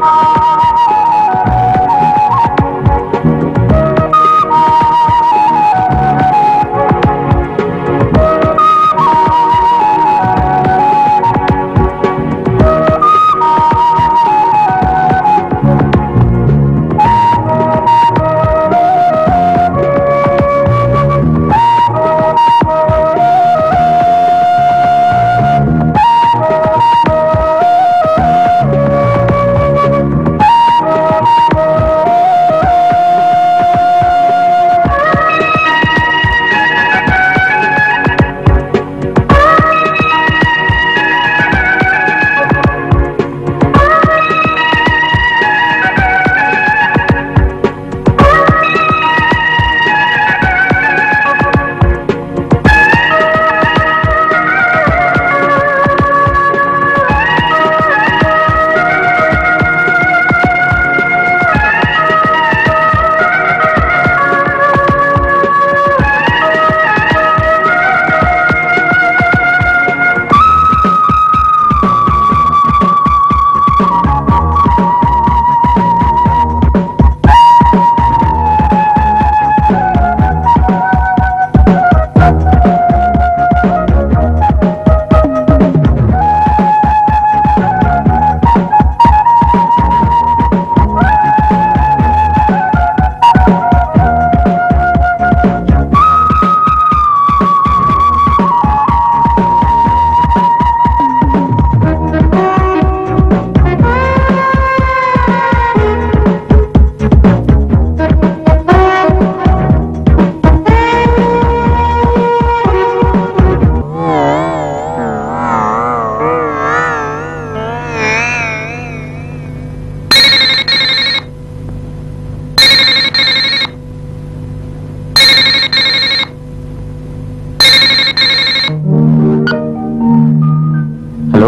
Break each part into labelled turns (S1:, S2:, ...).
S1: Hello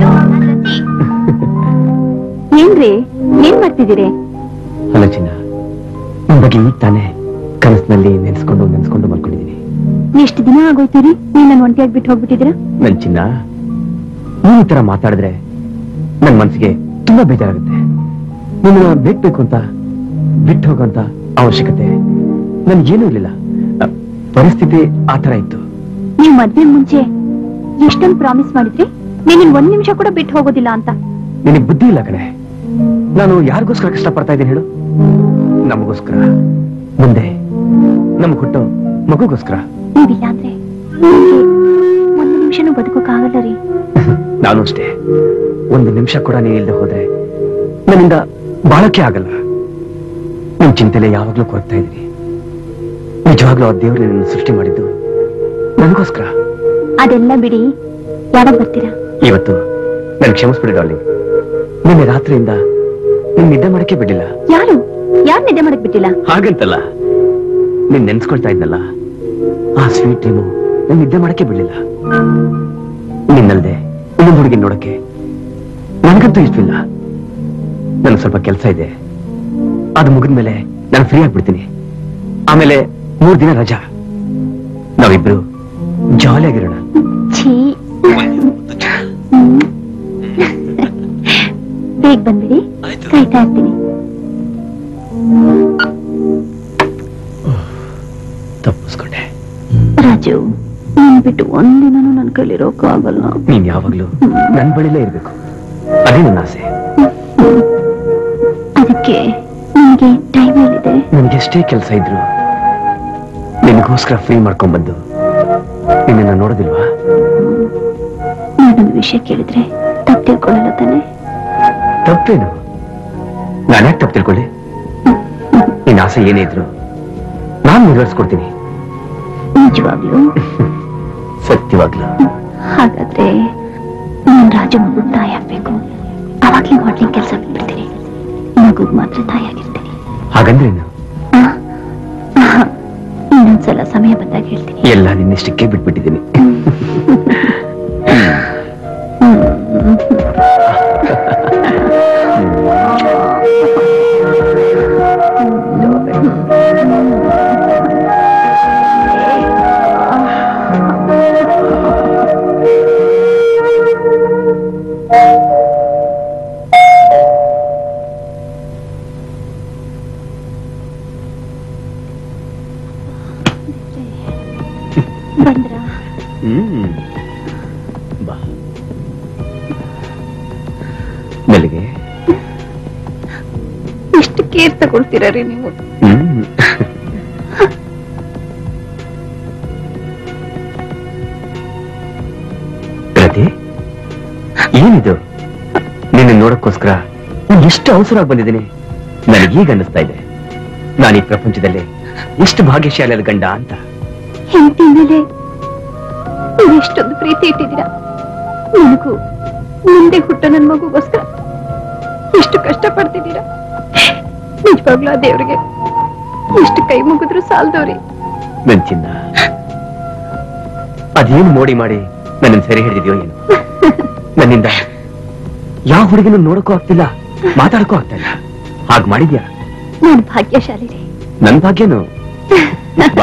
S2: ಏನ್ರಿ ಏನ್ ಮಾಡ್ತಿದ್ದೀರಿ
S1: ಹಲೋ ಚಿನ್ನ ನಿಮ್ ಬಗ್ಗೆ ಈಗ ತಾನೇ ಕನಸಿನಲ್ಲಿ ನೆನ್ಸ್ಕೊಂಡು ನೆನ್ಸ್ಕೊಂಡು ಮಲ್ಕೊಂಡಿದ್ದೀನಿ
S2: ಎಷ್ಟು ದಿನ ಆಗೋಯ್ತೀರಿ ನೀವ್ ನನ್ ಒಂಟಿಯಾಗಿ ಬಿಟ್ಟು ಹೋಗ್ಬಿಟ್ಟಿದ್ದೀರಾ
S1: ನನ್ ಚಿನ್ನ ನೀನ್ ಈ ತರ ಮಾತಾಡಿದ್ರೆ ನನ್ ಮನ್ಸಿಗೆ ತುಂಬಾ ಬೇಜಾರಾಗುತ್ತೆ ನಿನ್ನ ಬೇಕು ಅಂತ ಬಿಟ್ಟು ಹೋಗೋಂತ ಅವಶ್ಯಕತೆ ನನ್ಗೇನೂ ಇರ್ಲಿಲ್ಲ ಅ, ಪರಿಸ್ಥಿತಿ ಆ ತರ ಇತ್ತು
S2: ನೀವ್ ಮದ್ವೆ ಮುಂಚೆ ಎಷ್ಟೊಂದು ಪ್ರಾಮಿಸ್ ಮಾಡಿದ್ರಿ ನೀನ್ ಒಂದ್ ನಿಮಿಷ ಕೂಡ ಬಿಟ್ಟು ಹೋಗೋದಿಲ್ಲ ಅಂತ
S1: ನಿನಗೆ ಬುದ್ಧಿ ಇಲ್ಲ ಕಣೆ ನಾನು ಯಾರಿಗೋಸ್ಕರ ಕಷ್ಟಪಡ್ತಾ ಇದ್ದೀನಿ ಹೇಳು ನಮಗೋಸ್ಕರ ಮುಂದೆ ನಮ್ಗೆ ಹುಟ್ಟೋ ಮಗುಗೋಸ್ಕರ
S2: ನೀವಿಲ್ಲ ಅಂದ್ರೆ ನನ್ಗೆ ಒಂದು ನಿಮಿಷನೂ ಬದುಕೋಕ್ಕಾಗಲ್ಲ ರೀ
S1: ನಾನು ಅಷ್ಟೇ ಒಂದು ನಿಮಿಷ ಕೂಡ ನೀನ್ ಇಲ್ದೆ ಹೋದ್ರೆ ನನ್ನಿಂದ ಬಾಳಕ್ಕೆ ಆಗಲ್ಲ ನಿನ್ ಚಿಂತೆಲೆ ಯಾವಾಗ್ಲೂ ಕೊರಗ್ತಾ ಇದ್ದೀನಿ ನಿಜವಾಗ್ಲೂ ಆ ದೇವ್ರು ನಿನ್ನ ಸೃಷ್ಟಿ ಮಾಡಿದ್ದು ನನಗೋಸ್ಕರ
S2: ಅದೆಲ್ಲ ಬಿಡಿ ಯಾವಾಗ ಬರ್ತೀರಾ
S1: ಇವತ್ತು ನನ್ ಕ್ಷಮಿಸ್ಬಿಡಿ ಡಾರ್ಲಿಂಗ್ ನಿನ್ನೆ ರಾತ್ರಿಯಿಂದ ನಿನ್ ನಿದ್ದೆ ಮಾಡಕ್ಕೆ ಬಿಡ್ಲಿಲ್ಲ
S2: ಯಾರು ಯಾರು ನಿದ್ದೆ ಮಾಡಕ್ ಬಿಟ್ಟಿಲ್ಲ
S1: ಹಾಗಂತಲ್ಲ ನೀನ್ ನೆನ್ಸ್ಕೊಳ್ತಾ ಇದ್ನಲ್ಲ ಆ ಸ್ವೀಟ್ ಡ್ರೀಮು ನನ್ ನಿದ್ದೆ ಮಾಡಕ್ಕೆ ಬಿಡ್ಲಿಲ್ಲ ನಿನ್ನಲ್ದೆ ಇನ್ನೊಂದು ಹುಡುಗಿ ನೋಡಕ್ಕೆ ನನಗಂತೂ ಇಷ್ಟವಿಲ್ಲ ನನಗೆ ಸ್ವಲ್ಪ ಕೆಲಸ ಇದೆ ಅದು ಮುಗಿದ್ಮೇಲೆ ನಾನು ಫ್ರೀ ಆಗ್ಬಿಡ್ತೀನಿ ಆಮೇಲೆ ಮೂರ್ ದಿನ ರಜಾ ನಾವಿಬ್ರು ಜಾಲಿಯಾಗಿರೋಣ
S2: ಛೀ ಬೇಗ ಬಂದ್ಬಿಡಿ ಕಾಯ್ತಾ ಇರ್ತೀನಿ
S1: ತಪ್ಪಿಸ್ಕೊಂಡೆ
S2: ರಾಜು ನೀನ್ ಬಿಟ್ಟು ಒಂದಿನನೂ ನನ್ ಕೈಲಿರೋಕ್ಕಾಗಲ್ಲ
S1: ನೀನ್ ಯಾವಾಗ್ಲೂ ನನ್ ಬಳಿಲೇ ಇರ್ಬೇಕು ಅದೇ ನನ್ನ ಆಸೆ
S2: ಅದಕ್ಕೆ ನಿಮಗೆ ಟೈಮ್ ಏನಿದೆ
S1: ನನಗೆಷ್ಟೇ ಕೆಲಸ ಇದ್ರು ನಿನಗೋಸ್ಕರ ಫ್ರೀ ಮಾಡ್ಕೊಂಡ್ಬಂದು ನಿನ್ನ ನೋಡೋದಿಲ್ವಾ
S2: ನಾನೊಂದು ವಿಷಯ ಕೇಳಿದ್ರೆ ತಪ್ಪು ತಿಳ್ಕೊಳ್ಳಲ್ಲ ತಾನೆ
S1: ತಪ್ಪೇನು ನಾನ್ಯಾಕೆ ತಪ್ಪು ತಿಳ್ಕೊಳ್ಳಿ ನಿನ್ನ ಆಸೆ ಏನೇ ಇದ್ರು ನಾನ್ ನೆರವೇರಿಸ್ಕೊಡ್ತೀನಿ
S2: ನಿಜವಾಗ್ಲು
S1: ಸತ್ಯವಾಗ್ಲು
S2: ಹಾಗಾದ್ರೆ ನಾನ್ ರಾಜ ಮಗು ತಾಯಿ ಆಗ್ಬೇಕು ಅವಾಗ್ಲೇ ಮಾಡ್ಲಿಂಗ್ ಕೆಲಸ ಬಿಟ್ಬಿಡ್ತೀನಿ ಮಗುಗ್ ಮಾತ್ರ ತಾಯಿ ಆಗಿರ್ತೀನಿ
S1: ಹಾಗಂದ್ರೇನು
S2: ಆ? ಆಹಾ. ಇನ್ನೊಂದ್ಸಲ ಸಮಯ ಬಂದಾಗ ಹೇಳ್ತೀನಿ
S1: ಎಲ್ಲ ನಿನ್ನಿಷ್ಟಕ್ಕೆ ಬಿಟ್ಬಿಟ್ಟಿದ್ದೀನಿ
S2: ಬಂದ್ರ
S1: ಹ್ಮ್ ಬಾ ಮೆಲ್ಲಿಗೆ
S2: ಎಷ್ಟು ಕೇರ್ ತಗೊಳ್ತೀರ ರೀ ನೀವು
S1: ಹ್ಮ್ ಪ್ರತಿ ಏನಿದು ನಿನ್ನ ನೋಡಕ್ಕೋಸ್ಕರ ನಾನು ಎಷ್ಟು ಅವಸರವಾಗಿ ಬಂದಿದ್ದೀನಿ ನನಗೀಗ ಅನ್ನಿಸ್ತಾ ಇದೆ ನಾನು ಈ ಪ್ರಪಂಚದಲ್ಲಿ ಎಷ್ಟು ಭಾಗ್ಯಶಾಲಿಯಾದ ಗಂಡ ಅಂತ
S2: ಹೆಂಡತಿ ಮೇಲೆ ನೀವು ಎಷ್ಟೊಂದು ಪ್ರೀತಿ ಇಟ್ಟಿದ್ದೀರಾ ನನಗೂ ಮುಂದೆ ಹುಟ್ಟ ನನ್ನ ಮಗುಗೋಸ್ಕರ ಎಷ್ಟು ಕಷ್ಟ ಪಡ್ತಿದ್ದೀರಾ ನಿಜವಾಗ್ಲೂ ಆ ದೇವ್ರಿಗೆ ಎಷ್ಟು ಕೈ ಮುಗಿದ್ರು ಸಾಲ್ದವ್ರಿ
S1: ನನ್ ಚಿನ್ನ ಅದೇನು ಮೋಡಿ ಮಾಡಿ ನನ್ನನ್ನು ಸೆರೆ ಹಿಡಿದಿದ್ಯೋ ಏನು ನನ್ನಿಂದ ಯಾವ ಹುಡುಗಿನೂ ನೋಡಕ್ಕೂ ಆಗ್ತಿಲ್ಲ ಮಾತಾಡಕ್ಕೂ ಆಗ್ತಾ ಇಲ್ಲ ಹಾಗ್ ಮಾಡಿದ್ಯಾ
S2: ನಾನು ಭಾಗ್ಯಶಾಲಿ ರೀ
S1: ನನ್ ಭಾಗ್ಯನು ಬಾ.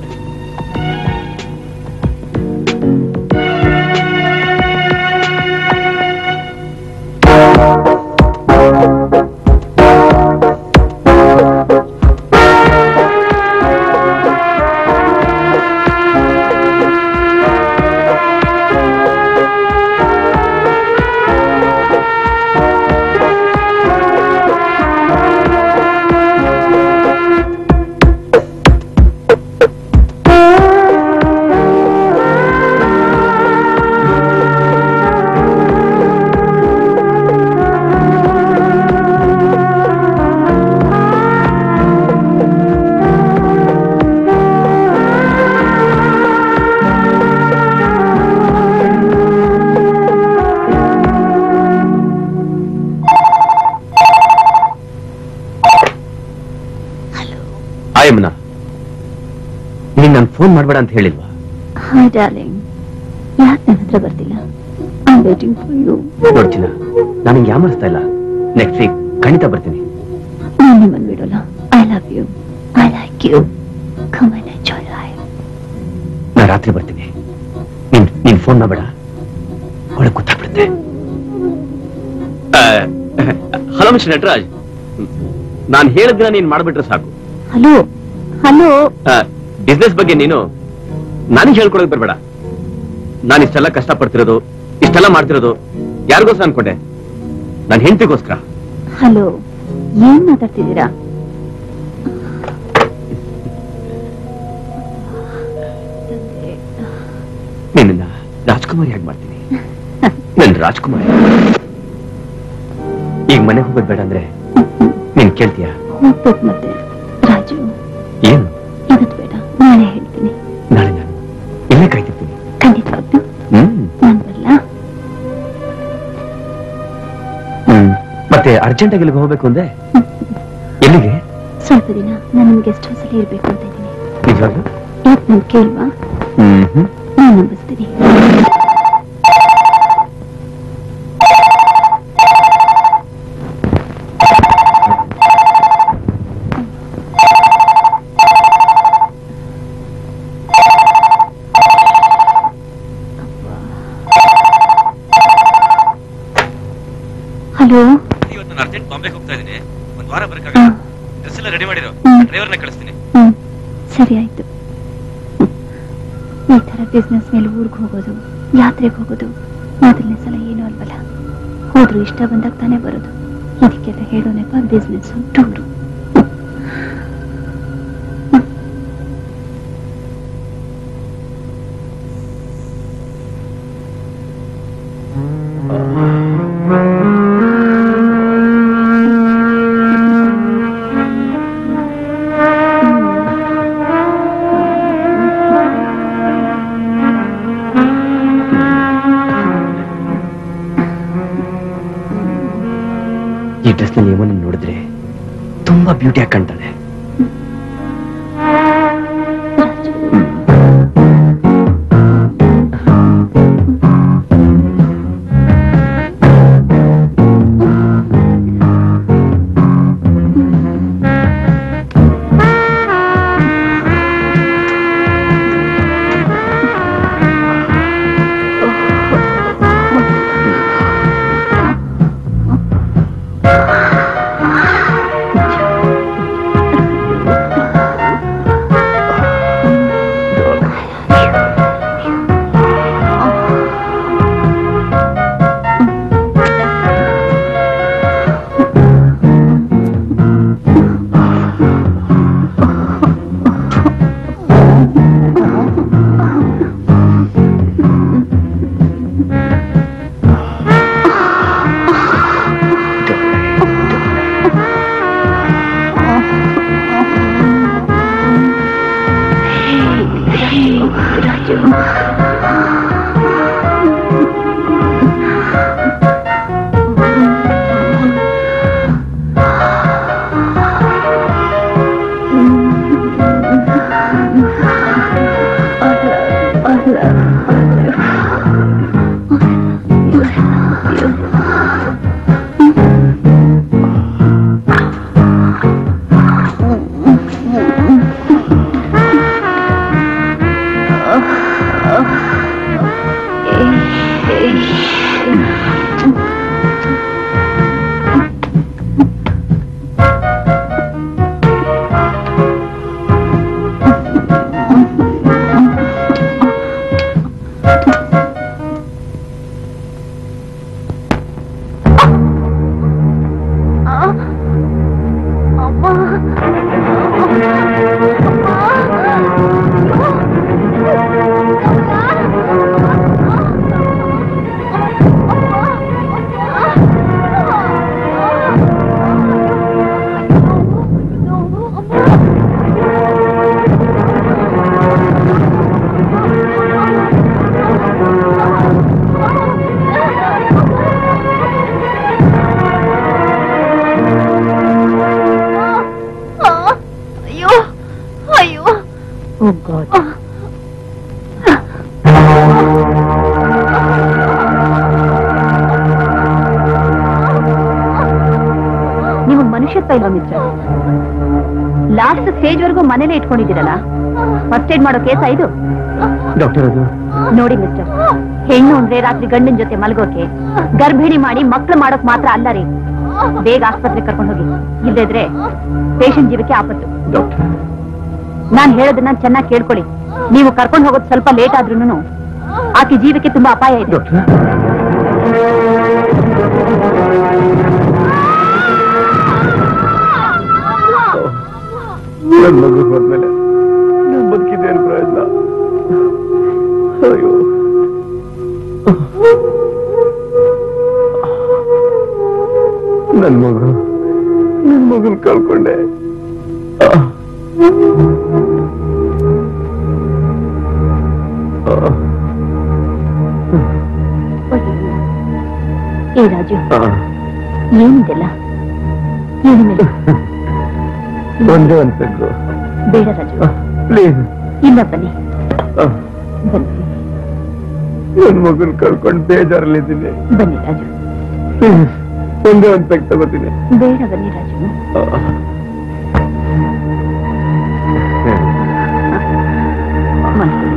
S1: ಆಯಮ್ಮನ ನೀನ್ ನನ್ ಫೋನ್ ಮಾಡ್ಬೇಡ ಅಂತ ಹೇಳಿಲ್ವಾ
S2: ಹಾಯ್ ಡಾರ್ಲಿಂಗ್ ಯಾಕೆ ನನ್ನ ಹತ್ರ ಬರ್ತಿಲ್ಲ ಐ ವೇಟಿಂಗ್ ಫಾರ್ ಯು
S1: ನೋಡ್ಚಿನ ನಾನು ಯಾಮರಿಸ್ತಾ ಇಲ್ಲ ನೆಕ್ಸ್ಟ್ ವೀಕ್ ಖಂಡಿತ ಬರ್ತೀನಿ
S2: ನಾನು ನಿಮ್ಮನ್ನು ಬಿಡೋಲ್ಲ I love you I like you come and enjoy life
S1: ನಾ ರಾತ್ರಿ ಬರ್ತೀನಿ ನೀನ್ ನೀನ್ ಫೋನ್ ಮಾಡಬೇಡ ಒಳಗೆ ಗೊತ್ತಾಗ್ಬಿಡುತ್ತೆ ಹಲೋ ಮಿಸ್ಟರ್ ನಟರಾಜ್ ನಾನು ಹೇಳಿದ್ನ ನೀನ್ ಮಾಡ್ಬಿಟ್ರೆ ಸಾಕು
S2: ಹಲೋ ಹಲೋ
S1: ಬಿಸ್ನೆಸ್ ಬಗ್ಗೆ ನೀನು ನನಗೆ ಹೇಳ್ಕೊಡಕ್ ಬರ್ಬೇಡ ನಾನು ಇಷ್ಟೆಲ್ಲ ಕಷ್ಟಪಡ್ತಿರೋದು ಇಷ್ಟೆಲ್ಲ ಮಾಡ್ತಿರೋದು ಯಾರಿಗೋಸ್ಕರ ಅನ್ಕೊಂಡೆ ನನ್ನ ಹೆಂಡತಿಗೋಸ್ಕರ
S2: ಹಲೋ ಏನ್ ಮಾತಾಡ್ತಿದ್ದೀರಾ
S1: ನಿನ್ನ ರಾಜ್ಕುಮಾರಿ ಆಗಿ ಮಾಡ್ತೀನಿ ನನ್ ರಾಜ್ಕುಮಾರಿ ಈಗ ಮನೆ ಹೋಗೋದ್ ಬೇಡ ಅಂದ್ರೆ ನೀನ್ ಕೇಳ್ತೀಯ
S2: ಹೋಗ್ಬೇಕು ಮತ್ತೆ ರಾಜು
S1: ಏನು
S2: ಇವತ್ತು ಬೇಡ ನಾಳೆ ಹೇಳ್ತೀನಿ
S1: ನಾಳೆ ನಾನು ಇಲ್ಲೇ ಕಾಯ್ತಿರ್ತೀನಿ
S2: ಖಂಡಿತವಾಗ್ಲು
S1: ಹ್ಮ್
S2: ನಾನ್ ಬರಲ್ಲ
S1: ಹ್ಮ್ ಮತ್ತೆ ಅರ್ಜೆಂಟ್ ಆಗಿ ಇಲ್ಲಿಗೆ ಹೋಗ್ಬೇಕು ಅಂದೆ ಎಲ್ಲಿಗೆ
S2: ಸ್ವಲ್ಪ ದಿನ ನಾನು ನಿಮ್ ಗೆಸ್ಟ್ ಹೌಸ್ ಅಲ್ಲಿ ಇರ್ಬೇಕು ಅಂತ ಇದ್ದೀನಿ
S1: ನಿಜವಾಗ್ಲೂ
S2: ಯಾಕೆ ನನ್ ಕೇಳ್ವಾ
S1: ಹ್ಮ್ ಹ್ಮ್
S2: ನಾನು ನಂಬಿಸ್ತೀನಿ ಹಲೋ
S3: ಇವತ್ತು ನಾನು ಅರ್ಜೆಂಟ್ ಬಾಂಬೆಗೆ ಹೋಗ್ತಾ ಇದ್ದೀನಿ ಒಂದ್ ವಾರ ಬರಕ್ಕಾಗಲ್ಲ ಡ್ರೆಸ್ ಎಲ್ಲ ರೆಡಿ ಮಾಡಿರೋ
S2: ಹ್ಮ್.
S3: ಡ್ರೈವರ್ನ ಕಳಿಸ್ತೀನಿ
S2: ಹ್ಮ್ ಸರಿ ಆಯ್ತು ಹ್ಮ್. ಈ ತರ ಬಿಸ್ನೆಸ್ ಮೇಲೆ ಊರ್ಗ್ ಹೋಗೋದು ಯಾತ್ರೆಗೆ ಹೋಗೋದು ಮೊದಲನೇ ಸಲ ಏನೂ ಅಲ್ವಲ್ಲ ಹೋದ್ರು ಇಷ್ಟ ಬಂದಾಗ ತಾನೇ ಬರೋದು ಇದಕ್ಕೆಲ್ಲ ಹೇಳೋ ನೆಪ ಬಿಸ್ನೆಸ್ ಟೂರು
S1: ಈ ಡ್ರೆಸ್ ನಲ್ಲಿ ಯಮನ್ ನೋಡಿದ್ರೆ ತುಂಬಾ ಬ್ಯೂಟಿಯಾಗಿ ಕಾಣ್ತಾಳೆ
S2: ಅಯ್ಯೋ ಅಯ್ಯೋ
S4: ಓ ಗಾಡ್ ನೀವು ಮನುಷ್ಯತ್ವ ಇಲ್ವಾ ಮಿಸ್ಟರ್ ಲಾಸ್ಟ್ ಸ್ಟೇಜ್ ವರೆಗೂ ಮನೇಲೆ ಇಟ್ಕೊಂಡಿದ್ದೀರಲ್ಲ ಫಸ್ಟ್ ಏಡ್ ಮಾಡೋ ಕೇಸ ಇದು
S1: ಡಾಕ್ಟರ್ ಅದು
S4: ನೋಡಿ ಮಿಸ್ಟರ್ ಹೆಣ್ಣು ಅಂದ್ರೆ ರಾತ್ರಿ ಗಂಡನ ಜೊತೆ ಮಲಗೋಕೆ ಗರ್ಭಿಣಿ ಮಾಡಿ ಮಕ್ಳು ಮಾಡೋಕ್ ಮಾತ್ರ ಅಲ್ಲ ರೀ ಬೇಗ ಆಸ್ಪತ್ರೆಗೆ ಕರ್ಕೊಂಡು ಹೋಗಿ ಇಲ್ಲದಿದ್ರೆ ಪೇಷಂಟ್ ಜೀವಕ್ಕೆ ಆಪತ್ತು
S1: ಡಾಕ್ಟರ್
S4: ನಾನ್ ಹೇಳೋದನ್ನ ಚೆನ್ನಾಗಿ ಕೇಳ್ಕೊಳ್ಳಿ ನೀವು ಕರ್ಕೊಂಡು ಹೋಗೋದು ಸ್ವಲ್ಪ ಲೇಟ್ ಆದ್ರೂನು ಆಕೆ ಜೀವಕ್ಕೆ ತುಂಬಾ ಅಪಾಯ ಇದೆ
S1: ಡಾಕ್ಟರ್ ನನ್ನ ಮಗು ಹೋದ್ಮೇಲೆ ನಾನು ಬದುಕಿದ್ದೆ ಏನು ಪ್ರಯೋಜನ ಅಯ್ಯೋ ನನ್ನ ಮಗು ನನ್ನ ಮಗನ್ ಕಳ್ಕೊಂಡೆ ಆ. ಆ.
S4: ಏ ರಾಜು
S1: ಆ.
S4: ಏನಿದೆಲ್ಲ ಏನು ಮೇಲೆ
S1: ಒಂದೇ ಒಂದು ಪೆಗ್ಗು
S4: ಬೇಡ ರಾಜು
S1: ಪ್ಲೀಸ್
S4: ಇಲ್ಲ ಬನ್ನಿ ಬನ್ನಿ
S1: ನನ್ನ ಮಗನ್ ಕಳ್ಕೊಂಡು ಬೇಜಾರಲ್ಲಿದ್ದೀನಿ
S4: ಬನ್ನಿ ರಾಜು
S1: ಪ್ಲೀಸ್ ಒಂದೇ ಒಂದು ಪೆಗ್ ತಗೋತೀನಿ
S4: ಬೇಡ ಬನ್ನಿ ರಾಜು ಮಲ್ಕೊಳ್ಳಿ.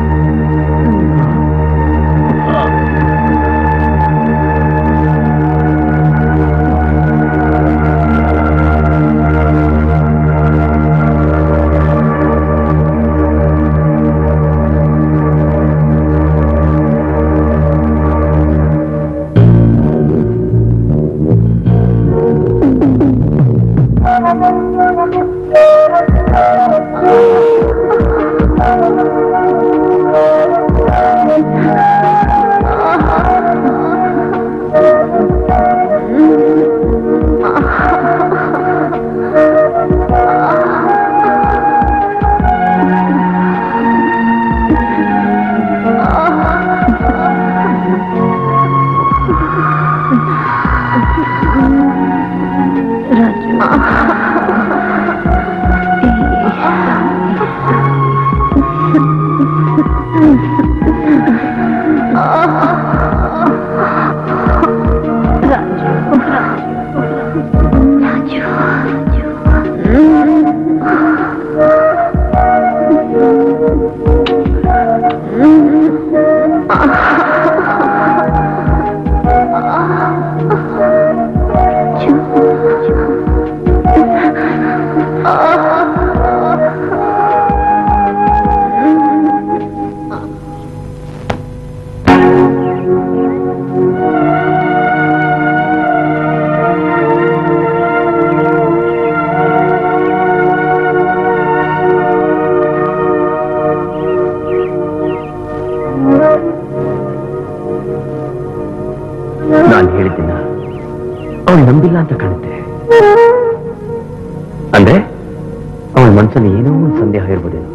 S4: ರಾಜು
S1: ನಾನು ಹೇಳಿದ್ದಿನ ಅವಳು ನಂಬಿಲ್ಲ ಅಂತ ಕಾಣುತ್ತೆ ಅಂದ್ರೆ ಅವಳ ಮನಸ್ಸಲ್ಲಿ ಏನೋ ಒಂದು ಸಂದೇಹ ಇರ್ಬೋದೇನೋ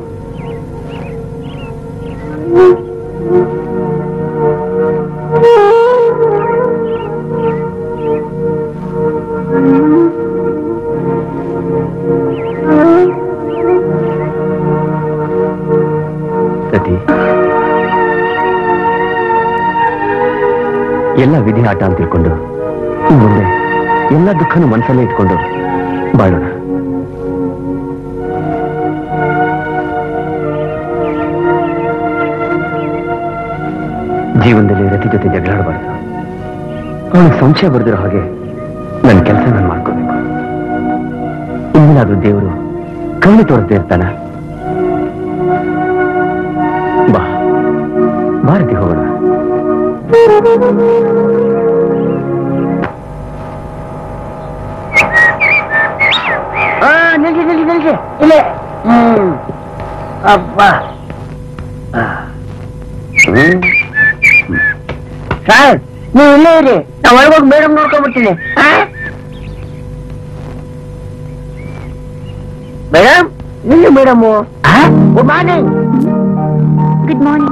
S1: ರತಿ ಎಲ್ಲ ವಿಧಿ ಆಟ ಅಂತ ತಿಳ್ಕೊಂಡು ಇನ್ ಮುಂದೆ ಎಲ್ಲ ದುಃಖನೂ ಮನಸ್ಸಲ್ಲೇ ಇಟ್ಕೊಂಡು ಬಾಳೋಣ ಜೀವನದಲ್ಲಿ ರತಿ ಜೊತೆ ಜಗಳಾಡಬಾರ್ದು ಅವನಿಗೆ ಸಂಶಯ ಬರ್ದಿರೋ ಹಾಗೆ ನನ್ನ ಕೆಲಸ ನಾನು ಮಾಡ್ಕೋಬೇಕು ಇನ್ನೇನಾದ್ರೂ ದೇವರು ಕಣ್ಣು ತೋರಿಸ್ತಾ ಇರ್ತಾನ ಬಾ ಭಾರತಿ ಹೋಗೋಣ
S5: ನಿಲ್ಸಿ ನಿಲ್ಸಿ ನಿಲ್ಸಿ ಇಲ್ಲೇ ಹ್ಮ್ ಅಪ್ಪ ಸರ್ ನೀವು ಇಲ್ಲೇ ಇರಿ ನಾ ಒಳಗೋಗಿ ಮೇಡಮ್ ನೋಡ್ಕೊಂಡ್ಬಿಡ್ತೀನಿ ಮೇಡಮ್ ಇಲ್ಲಿ madam good morning
S2: good morning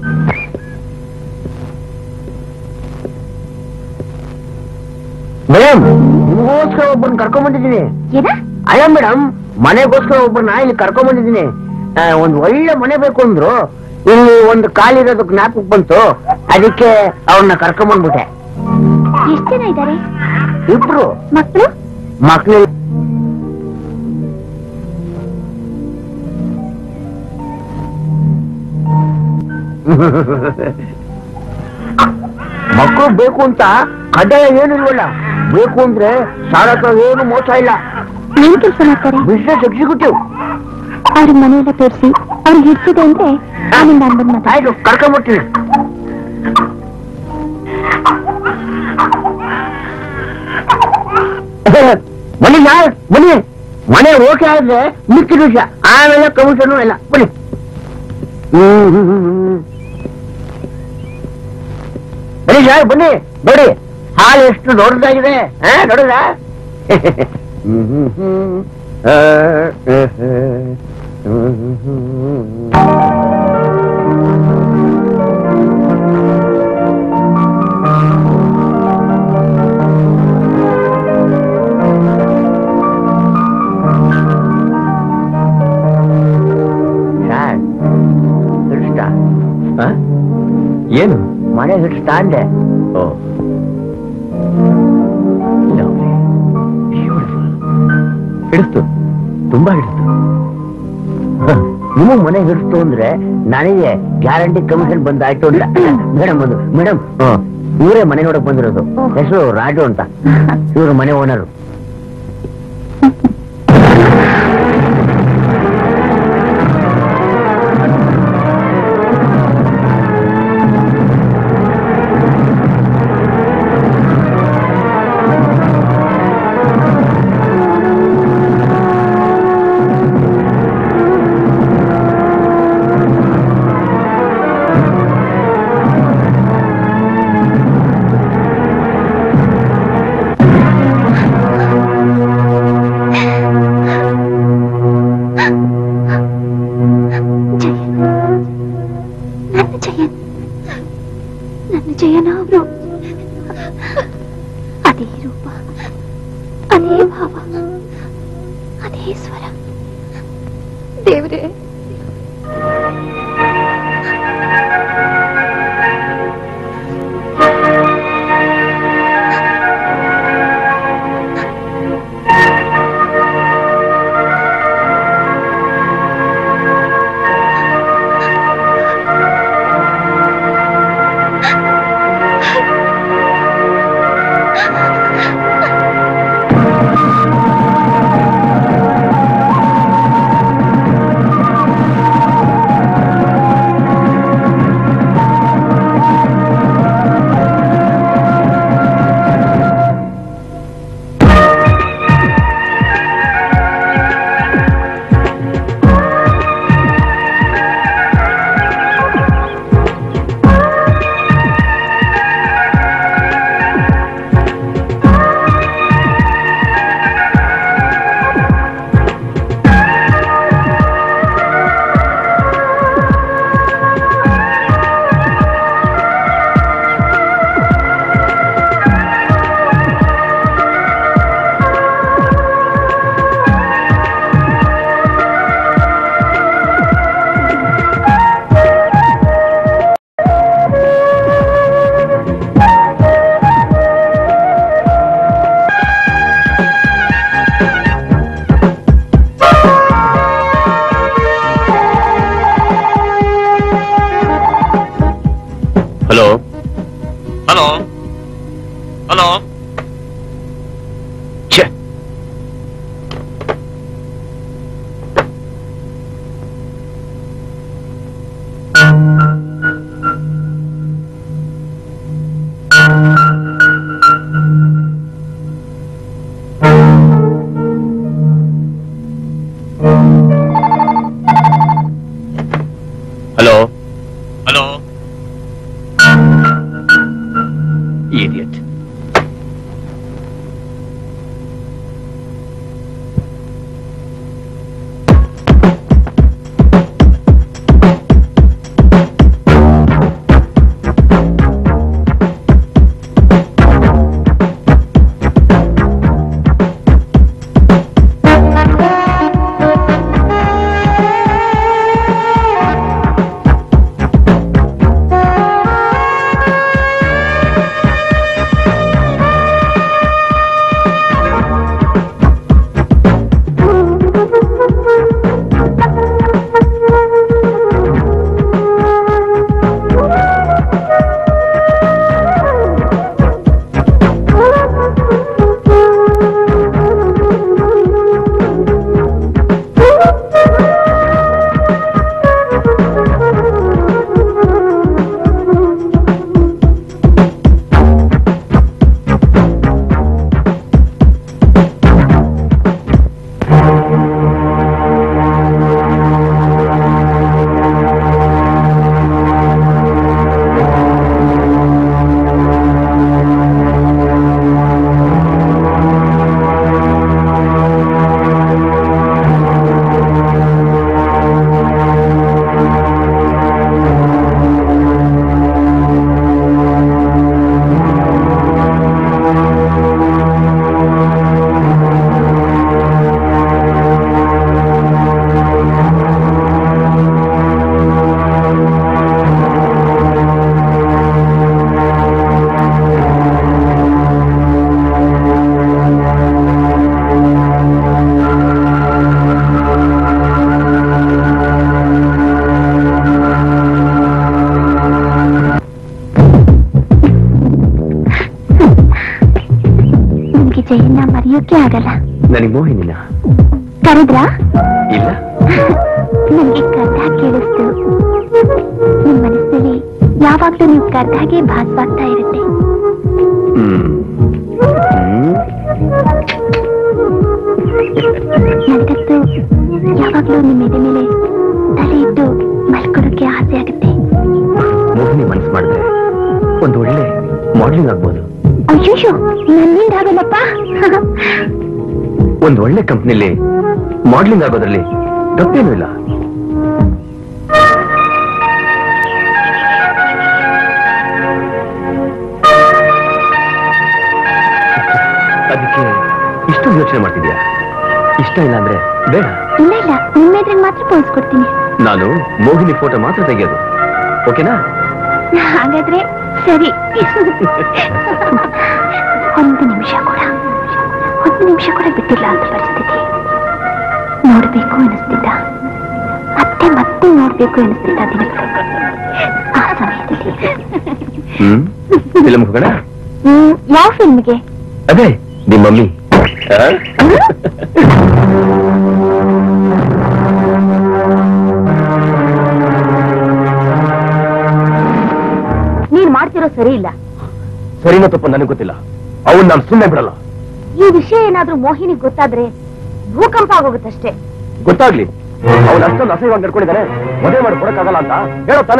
S5: madam ನಿಮಗೋಸ್ಕರ ಒಬ್ಬರನ್ನ ಕರ್ಕೊಂಡ್ಬಂದಿದ್ದೀನಿ
S2: ಏನ
S5: ಅಯ್ಯ ಮೇಡಮ್ ಮನೆಗೋಸ್ಕರ ಒಬ್ಬರನ್ನ ಇಲ್ಲಿ ಕರ್ಕೊಂಡ್ ಬಂದಿದ್ದೀನಿ ಆ, ಒಂದ್ ಒಳ್ಳೆ ಮನೆ ಬೇಕು ಅಂದ್ರು ಇಲ್ಲಿ ಒಂದು ಕಾಲಿರೋದು ಜ್ಞಾಪಕ ಬಂತು ಅದಕ್ಕೆ ಅವ್ರನ್ನ ಕರ್ಕೊಂಡ್ ಬಂದ್ಬಿಟ್ಟೆ
S2: ಎಷ್ಟು ಜನ ಇದ್ದಾರೆ
S5: ಇಬ್ರು
S2: ಮಕ್ಕಳು
S5: ಮಕ್ಳು ಮಕ್ಕಳು ಬೇಕು ಅಂತ ಕಡ್ಡಾಯ ಏನಿಲ್ವಲ್ಲ ಬೇಕು ಅಂದ್ರೆ ಸಾಲ ಏನು ಮೋಸ ಇಲ್ಲ
S2: ಏನ್ ಕೆಲಸ ಮಾಡ್ತಾರೆ
S5: ಬಿಸ್ನೆಸ್ ಎಕ್ಸಿಕ್ಯೂಟಿವ್
S2: ಅವ್ರ ಮನೆಯೆಲ್ಲ ತೋರಿಸಿ ಅವ್ರಿಗೆ ಹಿಡ್ಸಿದೆ ಅಂದ್ರೆ ಆಮೇಲೆ ನಾನು ಬಂದು ಮಾತಾಡ್ತೀನಿ
S5: ಆಯ್ತು ಕರ್ಕೊಂಡ್ಬಿಡ್ತೀನಿ ಬನ್ನಿ ಯಾರ್ ಬನ್ನಿ ಮನೆ ಓಕೆ ಆದ್ರೆ ಮಿಕ್ಕಿದ ವಿಷಯ ಆಮೇಲೆ ಕಮಿಷನ್ ಎಲ್ಲ ಬನ್ನಿ ಹ್ಮ್, ಹ್ಮ್, ಹ್ಮ್, ಹ್ಮ್. ಬನ್ನಿ ಸರ್ ಬನ್ನಿ ನೋಡಿ ಹಾಲು ಎಷ್ಟು ದೊಡ್ಡದಾಗಿದೆ ಹಾ ನೋಡಿದ ಹ್ಮ್ ಹ್ಮ್ ಹ್ಮ್ ಆ, ಆ, ಆ. ಹ್ಮ್ ಹ್ಮ್ ಹ್ಮ್ ಸರ್ ಹಿಡಿಸ್ತಾ
S1: ಆ? ಏನು
S5: ಮನೆ ಹಿಡಿಸ್ತಾ ಅಂದೆ
S1: ಓ Lovely. Beautiful. ಹಿಡಿಸ್ತು ತುಂಬಾ ಹಿಡಿಸ್ತು
S5: ನಿಮಗ್ ಮನೆ ಹಿಡಿಸ್ತು ಅಂದ್ರೆ ನನಗೆ ಗ್ಯಾರಂಟಿ ಕಮಿಷನ್ ಬಂದಾಯ್ತು ಅಂತ ಮೇಡಮ್ ಬಂದು ಮೇಡಮ್ ಇವರೇ ಮನೆ ನೋಡಕ್ ಬಂದಿರೋದು ಹೆಸರು ರಾಜು ಅಂತ ಇವರು ಮನೆ ಓನರು
S2: ನನ್ನ ಜಯನ್ ನನ್ನ ಜಯನ ಅವರು ಅದೇ ರೂಪ ಅದೇ ಭಾವ ಅದೇ ಸ್ವರ ದೇವ್ರೆ
S5: ಆ
S1: ಹಲೋ
S3: ಹಲೋ ಹಲೋ
S1: ಛೇ ಹಲೋ
S3: ಹಲೋ
S1: ಇಡಿಯಟ್
S2: ನಿಮ್ಗೆ ಜಯನ್ನ ಮರೆಯೋಕೆ ಆಗಲ್ಲ
S1: ನನಗೆ ಮೋಹಿನಿನ
S2: ಕರೆದ್ರಾ
S1: ಇಲ್ಲ
S2: ನನ್ಗೆ ಕರ್ದ ಕೇಳಿಸ್ತು ನಿಮ್ ಮನಸ್ಸಲ್ಲಿ ಯಾವಾಗ್ಲೂ ನೀವು ಕರ್ದಾಗೆ ಭಾಸವಾಗ್ತಾ ಇರುತ್ತೆ
S1: ಹ್ಮ್ ಹ್ಮ್
S2: ನನಗಂತೂ ಯಾವಾಗ್ಲೂ ನಿಮ್ಮ ಎದೆ ಮೇಲೆ ತಲೆ ಇಟ್ಟು ಮಲ್ಕೊಡೋಕೆ ಆಸೆ ಆಗುತ್ತೆ
S1: ಮೋಹಿನಿ ಮನಸ್ಸು ಮಾಡಿದ್ರೆ ಒಂದು ಒಳ್ಳೆ ಮಾಡ್ಲಿಂಗ್ ಆಗ್ಬೋದು
S2: ಅಯ್ಯೋ ನನ್ನಿಂದ ಆಗಲ್ಲಪ್ಪ
S1: ಒಂದು ಒಳ್ಳೆ ಕಂಪ್ನಿಲಿ ಮಾಡ್ಲಿಂಗ್ ಆಗೋದ್ರಲ್ಲಿ ತಪ್ಪೇನೂ ಇಲ್ಲ ಅದಕ್ಕೆ ಇಷ್ಟೊಂದು ಯೋಚನೆ ಮಾಡ್ತಿದ್ಯಾ ಇಷ್ಟ ಇಲ್ಲ ಅಂದ್ರೆ ಬೇಡ
S2: ಇಲ್ಲ ಇಲ್ಲ ನಿಮ್ಮ ಎದುರಿಗೆ ಮಾತ್ರ ಪೋಸ್ ಕೊಡ್ತೀನಿ
S1: ನಾನು ಮೋಹಿನಿ ಫೋಟೋ ಮಾತ್ರ ತೆಗೆಯೋದು ಓಕೆನಾ
S2: ಹಾಗಾದ್ರೆ ಸರಿ ಒಂದು ನಿಮಿಷ ಕೂಡ ಒಂದು ನಿಮಿಷ ಕೂಡ ಬಿಟ್ಟಿಲ್ಲ ಅಂತ ಪರಿಸ್ಥಿತಿ ನೋಡ್ಬೇಕು ಅನಿಸ್ತಿದ್ದ ಮತ್ತೆ ಮತ್ತೆ ನೋಡ್ಬೇಕು ಅನಿಸ್ತಿದ್ದ ದಿನಗಳು ಆ ಸಮಯದಲ್ಲಿ
S1: ಹ್ಮ್ ಫಿಲಮ್ ಹೋಗೋಣ
S2: ಹ್ಮ್, ಯಾವ ಫಿಲ್ಮ್ಗೆ
S1: ಅದೇ ನಿಮ್ಮ ಮಮ್ಮಿ ಆ?
S4: ನೀನ್ ಮಾಡ್ತಿರೋ ಸರಿ ಇಲ್ಲ
S1: ಸರಿನೋ ತಪ್ಪು ನನಗೆ ಗೊತ್ತಿಲ್ಲ ಅವನ್ ನಾನು ಸುಮ್ಮನೆ ಬಿಡಲ್ಲ
S4: ಈ ವಿಷಯ ಏನಾದ್ರೂ ಮೋಹಿನಿ ಗೊತ್ತಾದ್ರೆ ಭೂಕಂಪ ಆಗೋಗುತ್ತಷ್ಟೇ
S1: ಗೊತ್ತಾಗ್ಲಿ ಅವನು ಅಷ್ಟೊಂದು ಅಸಹ್ಯವಾಗಿ ನಡ್ಕೊಂಡಿದ್ದಾನೆ ಮದುವೆ ಮಾಡಿ ಕೊಡಕ್ಕಾಗಲ್ಲ ಅಂತ ಹೇಳೋ ತಾನೆ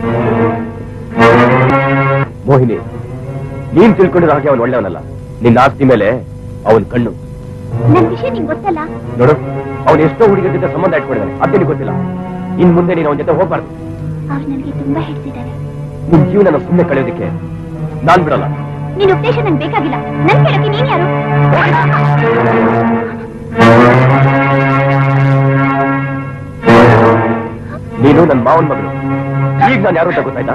S1: ಮೋಹಿನಿ ನೀನ್ ತಿಳ್ಕೊಂಡಿರೋ ಹಾಗೆ ಅವನು ಒಳ್ಳೆಯವನಲ್ಲ ನಿನ್ನ ಆಸ್ತಿ ಮೇಲೆ ಅವನ್ ಕಣ್ಣು
S2: ನನ್ ವಿಷಯ ನಿಂಗೆ ಗೊತ್ತಲ್ಲ
S1: ನೋಡು ಅವನು ಎಷ್ಟೋ ಹುಡುಗಿಯ ಜೊತೆ ಸಂಬಂಧ ಇಟ್ಕೊಂಡಿದ್ದಾನೆ ಅದೇನು ಗೊತ್ತಿಲ್ಲ ಇನ್ ಮುಂದೆ ನೀನು ಅವನ ಜೊತೆ ಹೋಗ್ಬಾರ್ದು
S2: ಅವ್ರು ನನಗೆ ತುಂಬಾ ಹೇಳ್ತಿದ್ದಾರೆ
S1: ನಿನ್ ಜೀವನ ಸುಮ್ಮನೆ ಕಳೆಯೋದಕ್ಕೆ ನಾನ್ ಬಿಡಲ್ಲ
S2: ನಿನ್ ಉಪದೇಶ ನಂಗೆ ಬೇಕಾಗಿಲ್ಲ ನನ್ ಕೇಳಕ್ಕೆ ನೀನ್ ಯಾರು
S1: ನೀನು ನನ್ನ ಮಾವನ್ ಮಗಳು ಈಗ ನಾನು ಯಾರು ಅಂತ ಗೊತ್ತಾಯ್ತಾ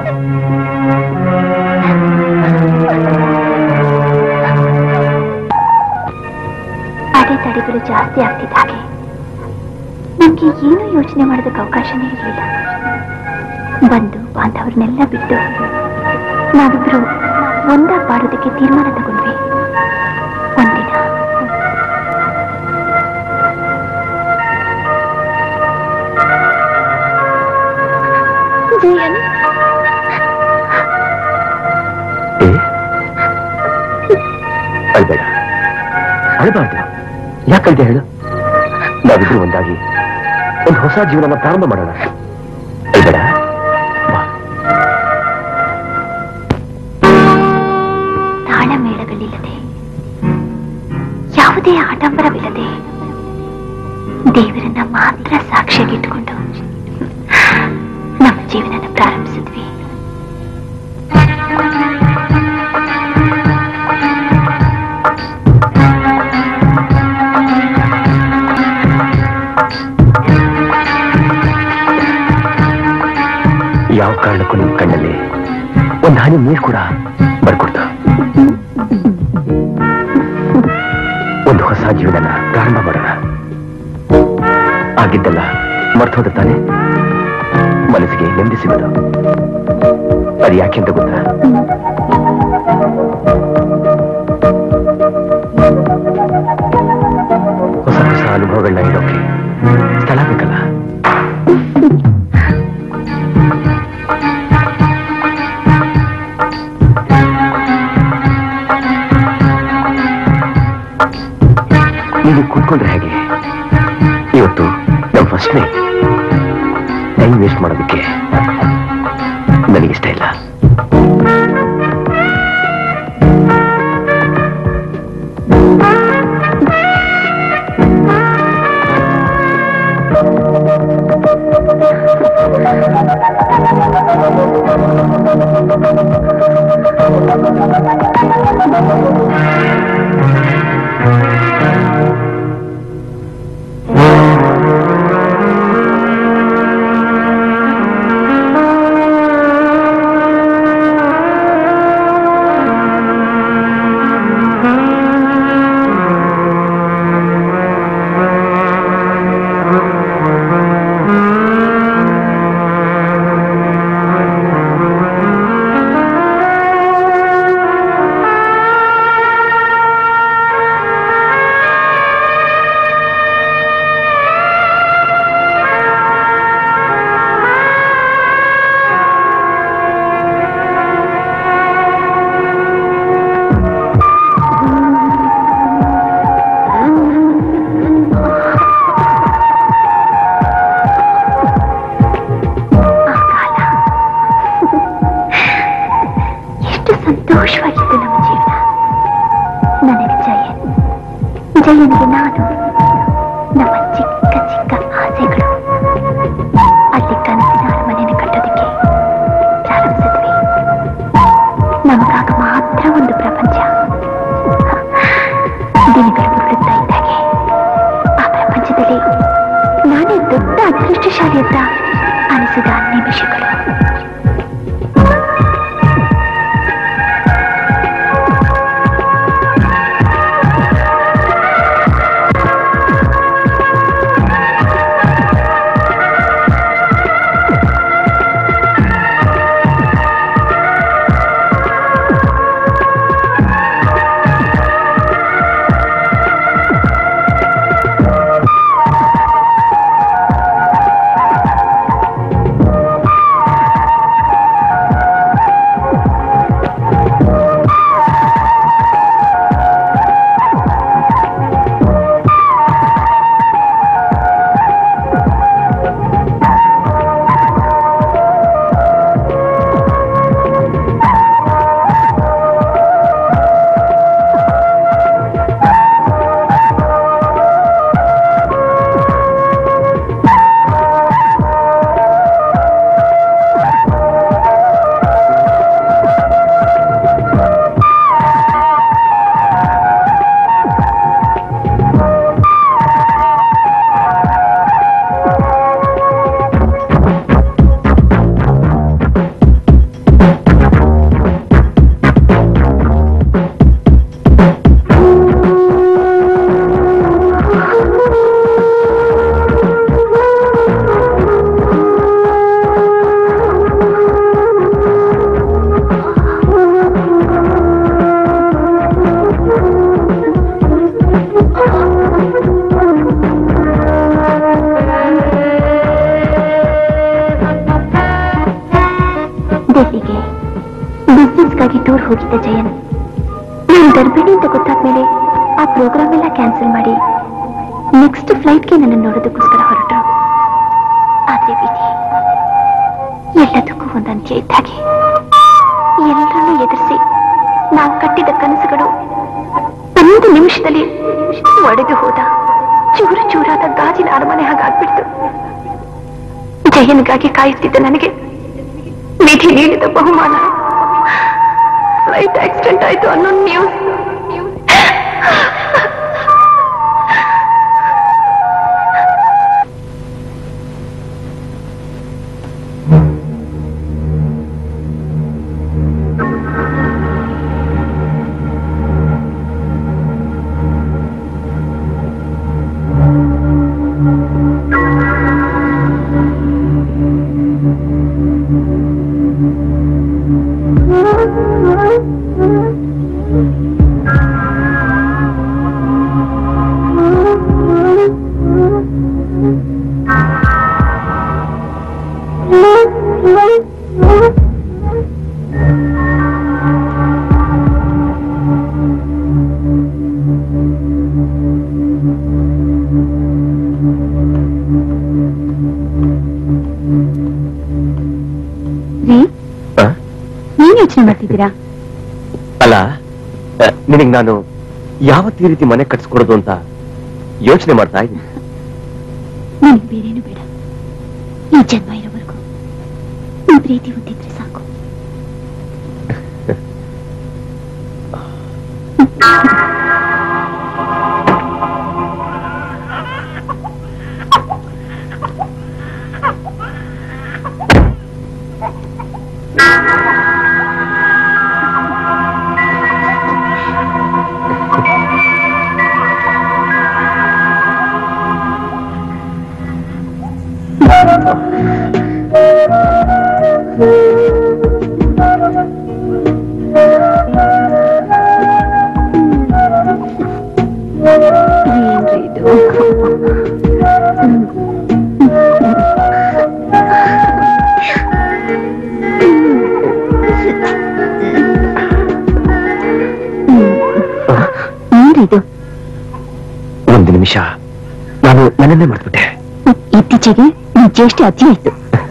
S2: ಅಡೆತಡೆಗಳು ಜಾಸ್ತಿ ಆಗ್ತಿದ್ದ ಹಾಗೆ ನಮ್ಗೆ ಏನು ಯೋಚನೆ ಮಾಡೋದಕ್ಕೆ ಅವಕಾಶನೇ ಇರಲಿಲ್ಲ ಬಂದು ಬಾಂಧವ್ರನ್ನೆಲ್ಲ ಬಿಟ್ಟು ನಾವಿಬ್ರು ಒಂದಾಗಿ ಬಾಳೋದಕ್ಕೆ ತೀರ್ಮಾನ ತಗೊಂಡ್ವಿ ಒಂದಿನ ಜಯನ್
S1: ಏ ಅಳ್ಬೇಡ ಅಳಬಾರ್ದು ಯಾಕಂತ ಹೇಳು ನಾವಿಬ್ರು ಒಂದಾಗಿ ಒಂದು ಹೊಸ ಜೀವನನ ಪ್ರಾರಂಭ ಮಾಡೋಣ ಅಳ್ಬೇಡ ಬಾ
S2: ತಾಳಮೇಳಗಳಿಲ್ಲದೆ ಯಾವುದೇ ಆಡಂಬರವಿಲ್ಲದೆ ದೇವರನ್ನ ಮಾತ್ರ ಸಾಕ್ಷಿಯಾಗಿಟ್ಟುಕೊಂಡು ನಮ್ಮ ಜೀವನನ ಪ್ರಾರಂಭಿಸಿದ್ವಿ
S1: ಯಾವ ಕಾರಣಕ್ಕೂ ನಿಮ್ ಕಣ್ಣಲ್ಲಿ ಒಂದು ಹನಿ ನೀರು ಕೂಡ ಬರ್ಕೊಡ್ತು ಒಂದು ಹೊಸ ಜೀವನನ ಪ್ರಾರಂಭ ಮಾಡೋಣ ಆಗಿದ್ದಲ್ಲ ಮರ್ತೋದ ತಾನೆ ಮನಸ್ಸಿಗೆ ನೆಮ್ಮದಿ ಸಿಗೋದು ಅದು ಯಾಕೆ ಅಂತ ಗೊತ್ತಾ ಹೊಸ ಹೊಸ ಅನುಭವಗಳನ್ನ ಇಡೋಕೆ ಸ್ಥಳ ಬೇಕಲ್ಲ ನೀವು ಕೂತ್ಕೊಂಡ್ರೆ ಹೇಗೆ ಇವತ್ತು ನಮ್ಮ ಫಸ್ಟ್ ನೈಟ್ ಟೈಮ್ ವೇಸ್ಟ್ ಮಾಡೋದಕ್ಕೆ ನನಗಿಷ್ಟ ಇಲ್ಲ
S2: ಆ ಕಾಲ ಎಷ್ಟು ಸಂತೋಷವಾಗಿತ್ತು ನಮ್ಮ ಜೀವನ ನನಗೆ ಜಯನ್ ಜಯನ್ಗೆ ನಾನು ನಮ್ಮ ಚಿಕ್ಕ ಚಿಕ್ಕ ಆಸೆಗಳು ಅಲ್ಲಿ ಕನಸಿನ ಅರಮನೆಯನ್ನು ಕಟ್ಟೋದಕ್ಕೆ ಪ್ರಾರಂಭಿಸಿದ್ವಿ ನಮಗಾಗ ಮಾತ್ರ ಒಂದು ಪ್ರಪಂಚ ದಿನಗಳು ಉರುಳುತ್ತಾ ಇದ್ದಾಗೆ ಆ ಪ್ರಪಂಚದಲ್ಲಿ ನಾನೇ ದೊಡ್ಡ ಅದೃಷ್ಟಶಾಲಿ ಅಂತ ಅನಿಸಿದ ನಿಮಿಷಗಳು ಬಿಸ್ನೆಸ್ಗಾಗಿ ಟೂರ್ ಹೋಗಿದ್ದೆ ಜಯನ್ ನಾನು ಗರ್ಭಿಣಿ ಅಂತ ಗೊತ್ತಾದ್ಮೇಲೆ ಆ ಪ್ರೋಗ್ರಾಮ್ ಎಲ್ಲ ಕ್ಯಾನ್ಸಲ್ ಮಾಡಿ ನೆಕ್ಸ್ಟ್ ಫ್ಲೈಟ್ಗೆ ನನ್ನ ನೋಡೋದಕ್ಕೋಸ್ಕರ ಹೊರಟರು ಆದ್ರೆ ವಿಧಿ ಎಲ್ಲದಕ್ಕೂ ಒಂದು ಅಂತ್ಯ ಇದ್ದಾಗೆ ಎಲ್ಲರನ್ನೂ ಎದುರಿಸಿ ನಾವು ಕಟ್ಟಿದ ಕನಸುಗಳು ಒಂದು ನಿಮಿಷದಲ್ಲಿ ಒಡೆದು ಹೋದ ಚೂರು ಚೂರಾದ ಗಾಜಿನ ಅರಮನೆ ಹಾಗಾಗ್ಬಿಡ್ತು ಜಯನ್ಗಾಗಿ ಕಾಯುತ್ತಿದ್ದ ನನಗೆ ವಿಧಿ ನೀಡಿದ ಬಹುಮಾನ ಫ್ಲೈಟ್ ಆಕ್ಸಿಡೆಂಟ್ ಆಯ್ತು ಅನ್ನೋ ನ್ಯೂಸ್ ರೀ
S1: ಆ?
S2: ಏನ್ ಯೋಚನೆ ಮಾಡ್ತಿದ್ದೀರಾ
S1: ಅಲ್ಲ ನಿನಗೆ ನಾನು ಯಾವತ್ತು ಈ ರೀತಿ ಮನೆ ಕಟ್ಸ್ಕೊಡೋದು ಅಂತ ಯೋಚನೆ ಮಾಡ್ತಾ ಇದ್ದೀನಿ
S2: ನನಗೆ ಬೇರೇನು ಬೇಡ ಈ ಜನ್ಮ ಇರೋವರೆಗೂ ನಿಮ್ ಪ್ರೀತಿ ಹೊಂದಿದ್ರೆ ಸಾಕು ಏನ್ರಿ ಇದು ಏನ್ರಿದು
S1: ಒಂದು ನಿಮಿಷ ನಾನು ನನ್ನನ್ನೇ ಮಾಡ್ಬಿಟ್ಟೆ
S2: ಇತ್ತೀಚೆಗೆ ನಿಮ್ ಜ್ಯೇಷ್ಠ ಅಜ್ಜಿ ಆಯ್ತು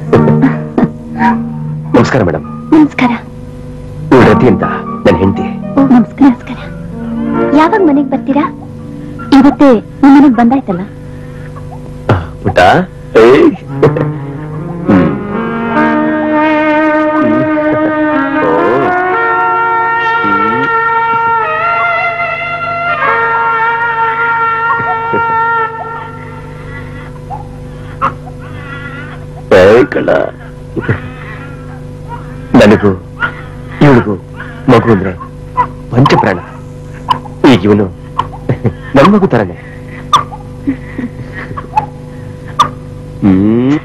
S1: ನಮಸ್ಕಾರ ಮೇಡಮ್
S2: ನಮಸ್ಕಾರ
S1: ಇವ್ಳು ರತಿ ಅಂತ ನನ್ನ ಹೆಂಡತಿ
S2: ಓ ನಮಸ್ಕಾರ ನಮಸ್ಕಾರ ಯಾವಾಗ ಮನೆಗ್ ಬರ್ತೀರಾ ಇವತ್ತೇ ನಿಮ್ ಮನೆಗ್ ಬಂದಾಯ್ತಲ್ಲ
S1: ಪುಟ್ಟ ಏಯ್. ಹ್ಮ್. ಓ. ಏಯ್ ಕಳ್ಳ ನನಗೂ ಇವಳಿಗೂ ಮಗು ಅಂದ್ರೆ ಪಂಚಪ್ರಾಣ ಈಗ ಇವನು ನನ್ ಮಗು ತರನೇ ಹ್ಮ್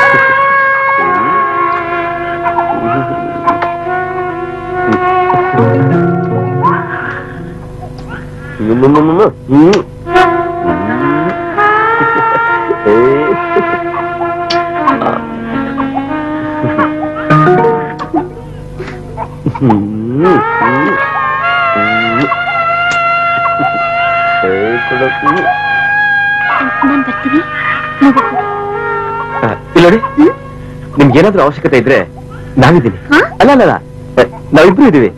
S1: ಹ್ಮ್
S2: ನಾನ್ ಬರ್ತೀನಿ ಮಗು ಕೊಡಿ.
S1: ಇಲ್ಲ ನೋಡಿ ನಿಮ್ಗೆ ಏನಾದ್ರೂ ಅವಶ್ಯಕತೆ ಇದ್ರೆ ನಾವಿದ್ದೀನಿ
S2: ಹಾ?
S1: ಅಲ್ಲ ಅಲ್ಲ ಅಲ್ಲ ನಾವಿಬ್ರು ಇದೀವಿ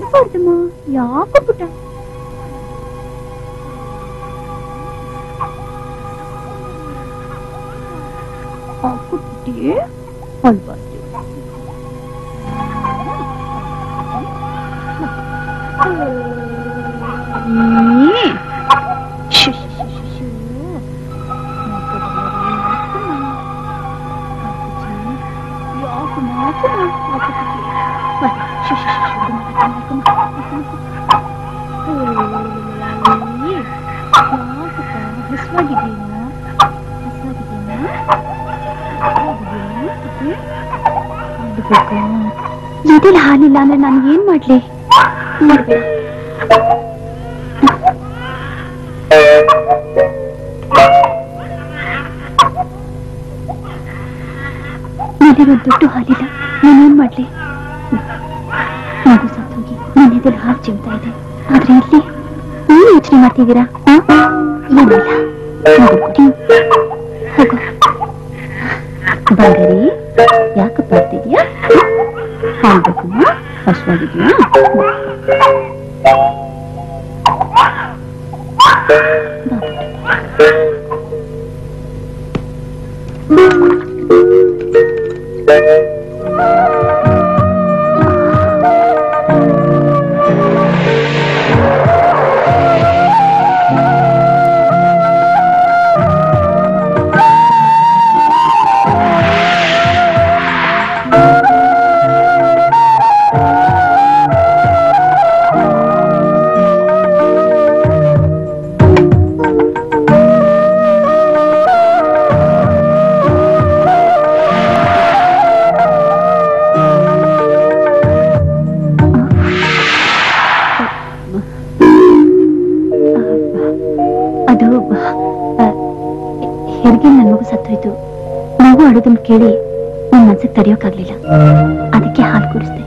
S2: ಅಳ್ಬಾರ್ದಮ್ಮ ಯಾಕೋ ಪುಟ್ಟ ಅಪ್ಪು ಪುಟ್ಟಿ ಅಳ್ಬಾರ್ದು ಈ, ಶು, ಶು, ಶು, ಶು, ಶು. ಯಾಕಮ್ಮ, ಯಾಕಮ್ಮ, ಯಾಕಮ್ಮ? ಮತ್ತೆ, ಶು, ಶು, ಶು, ಶು, ಗುಮ್ಮ, ಗುಮ್ಮ, ಗುಮ್ಮ, ಗುಮ್ಮ. ಏಯ್, ಯಾಕಪ್ಪ, ಹಸ್ವಾಗಿದ್ಯೇನೋ? ಹಸ್ವಾಗಿದ್ಯೇನೋ? ಹಸ್ವಾಗಿದ್ಯೇನೋ, ಪುಟ್ಟಿ? ಅಳ್ಬೇಕಾ? ಎದೆಲ್ ಹಾಲಿಲ್ಲ ಅಂದ್ರೆ ನಾನು ಏನ್ ಮಾಡ್ಲಿ ಮಾಡ್ಬೇಡ ಎದೆಗೆ ಒಂದು ದೊಡ್ಡ ಹಾಲಿಲ್ಲ ನಾನೇನ್ ಮಾಡ್ಲಿ ಮಗು ಸತ್ತು ಹೋಗಿ ನನ್ನ ಎದೆಲ್ ಹಾಲು ಚಿಮ್ತಾ ಇದೆ ಆದ್ರೆ ಇಲ್ಲಿ ನೀನು ಯೋಚನೆ ಮಾಡ್ತಿದ್ದೀರಾ ಆ? ಏನಿಲ್ಲ ಮಗು ಕೊಡಿ ಹೋಗು ಬಂಗಾರಿ ಯಾಕಪ್ಪ ಬರ್ತಿದ್ಯಾ ಹಾಲು ಬೇಕಮ್ಮ ಹಸುವಾಗಿದ್ಯಾ ಅದು ಹೆರಿಗೆ ನನ್ನ ಮಗು ಸತ್ತೋಯ್ತು ಮಗು ಅಳೋದನ್ನ ಕೇಳಿ ನನ್ನ ಮನ್ಸಿಗೆ ತಡೆಯೋಕ್ಕಾಗ್ಲಿಲ್ಲ ಅದಕ್ಕೆ ಹಾಲು ಕುಡಿಸ್ದೆ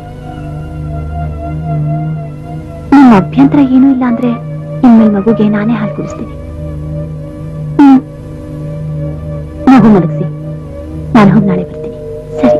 S2: ನಿಮ್ಮ ಅಭ್ಯಂತರ ಏನೂ ಇಲ್ಲ ಅಂದ್ರೆ ಇನ್ಮೇಲೆ ಮಗುಗೆ ನಾನೇ ಹಾಲು ಕುಡಿಸ್ತೀನಿ ಹ್ಮ್. ಮಗು ಮಲಗಿಸಿ ನಾನು ಹೋಗಿ ನಾಳೆ ಬರ್ತೀನಿ ಸರಿ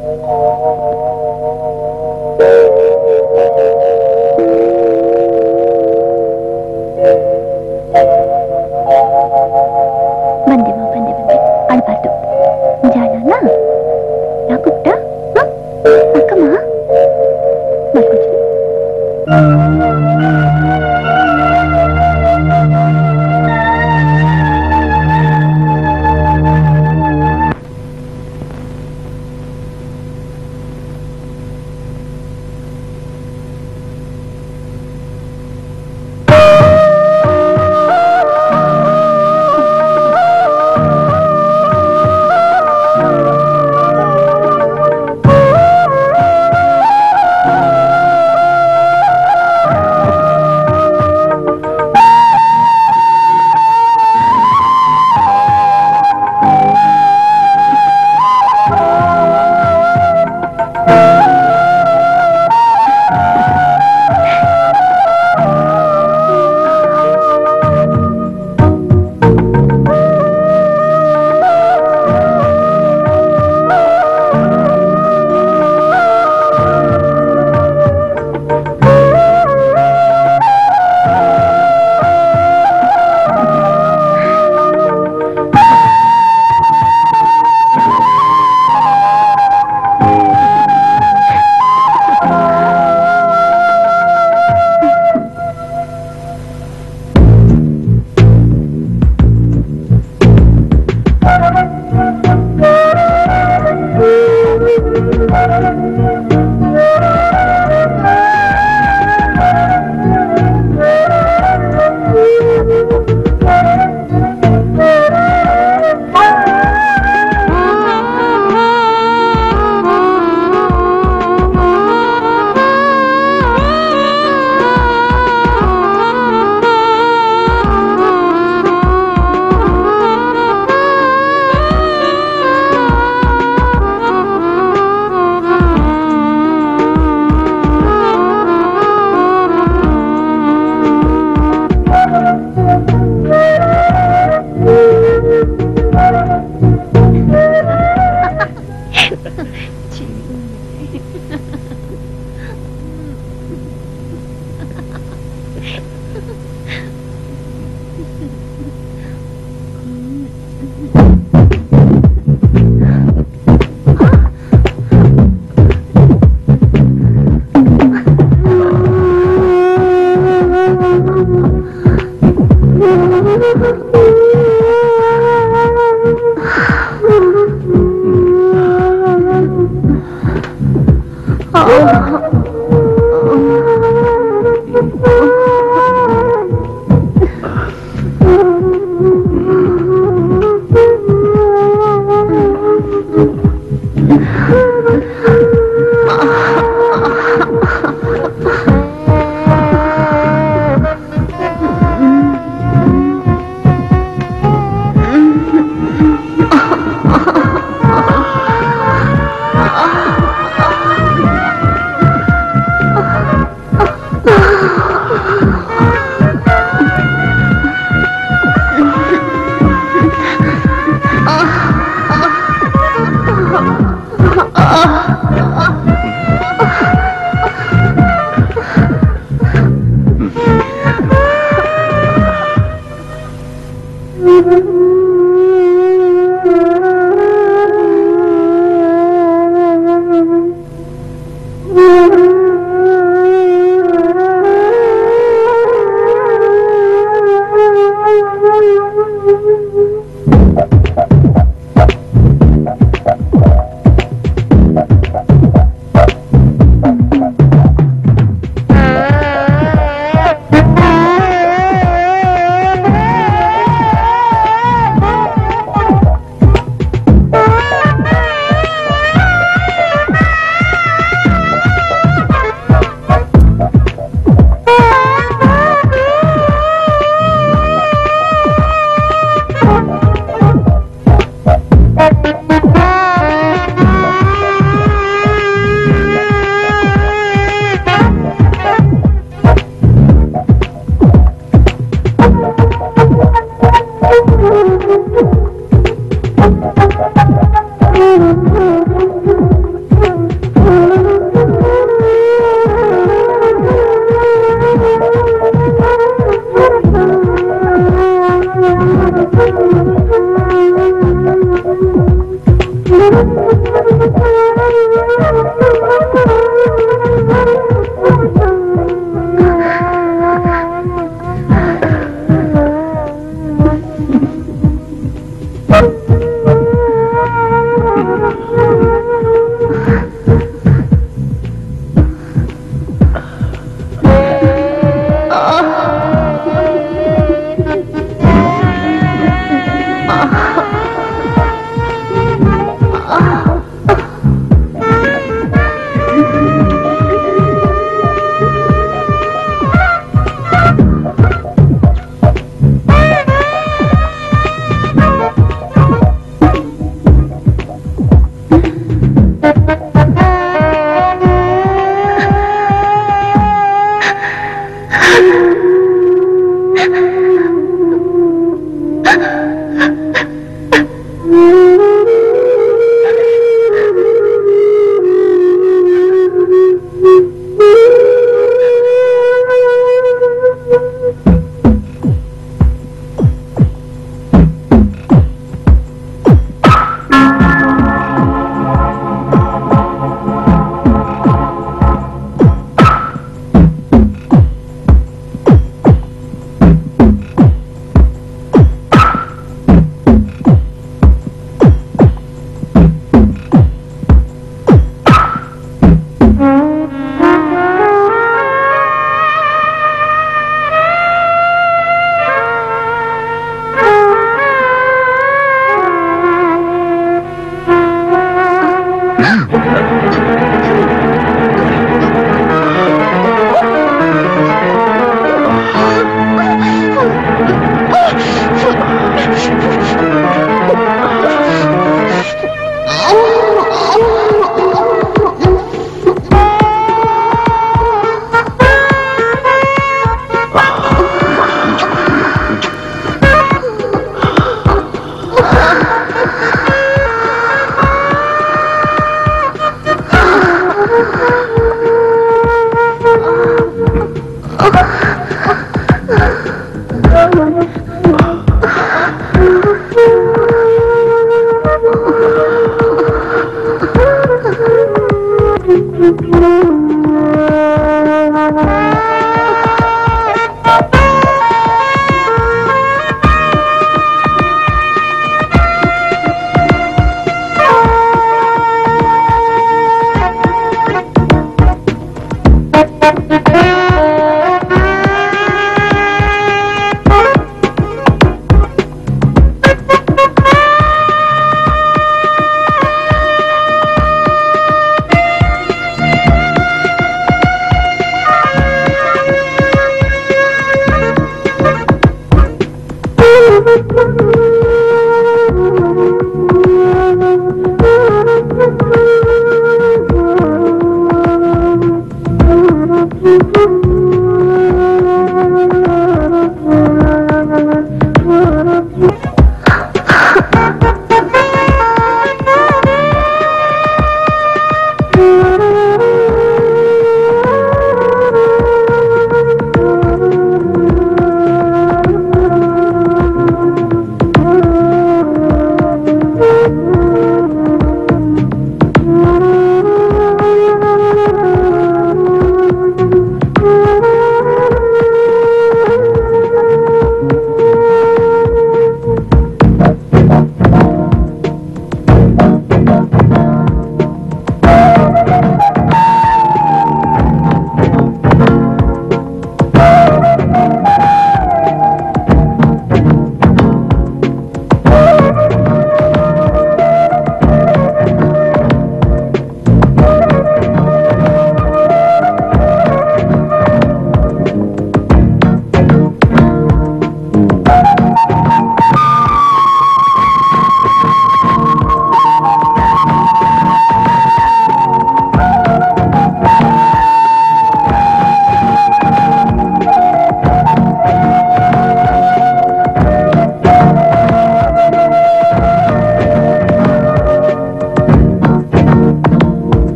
S2: ಬಂದೆಮ್ಮ ಬಂದೆ ಬಂದೆ ಅಳ್ಬಾರ್ದು ಜಾಣನ ಯಾಕುಟ್ಟ ಅಕ್ಕಮ್ಮ ಮಲ್ಕೋಚಿ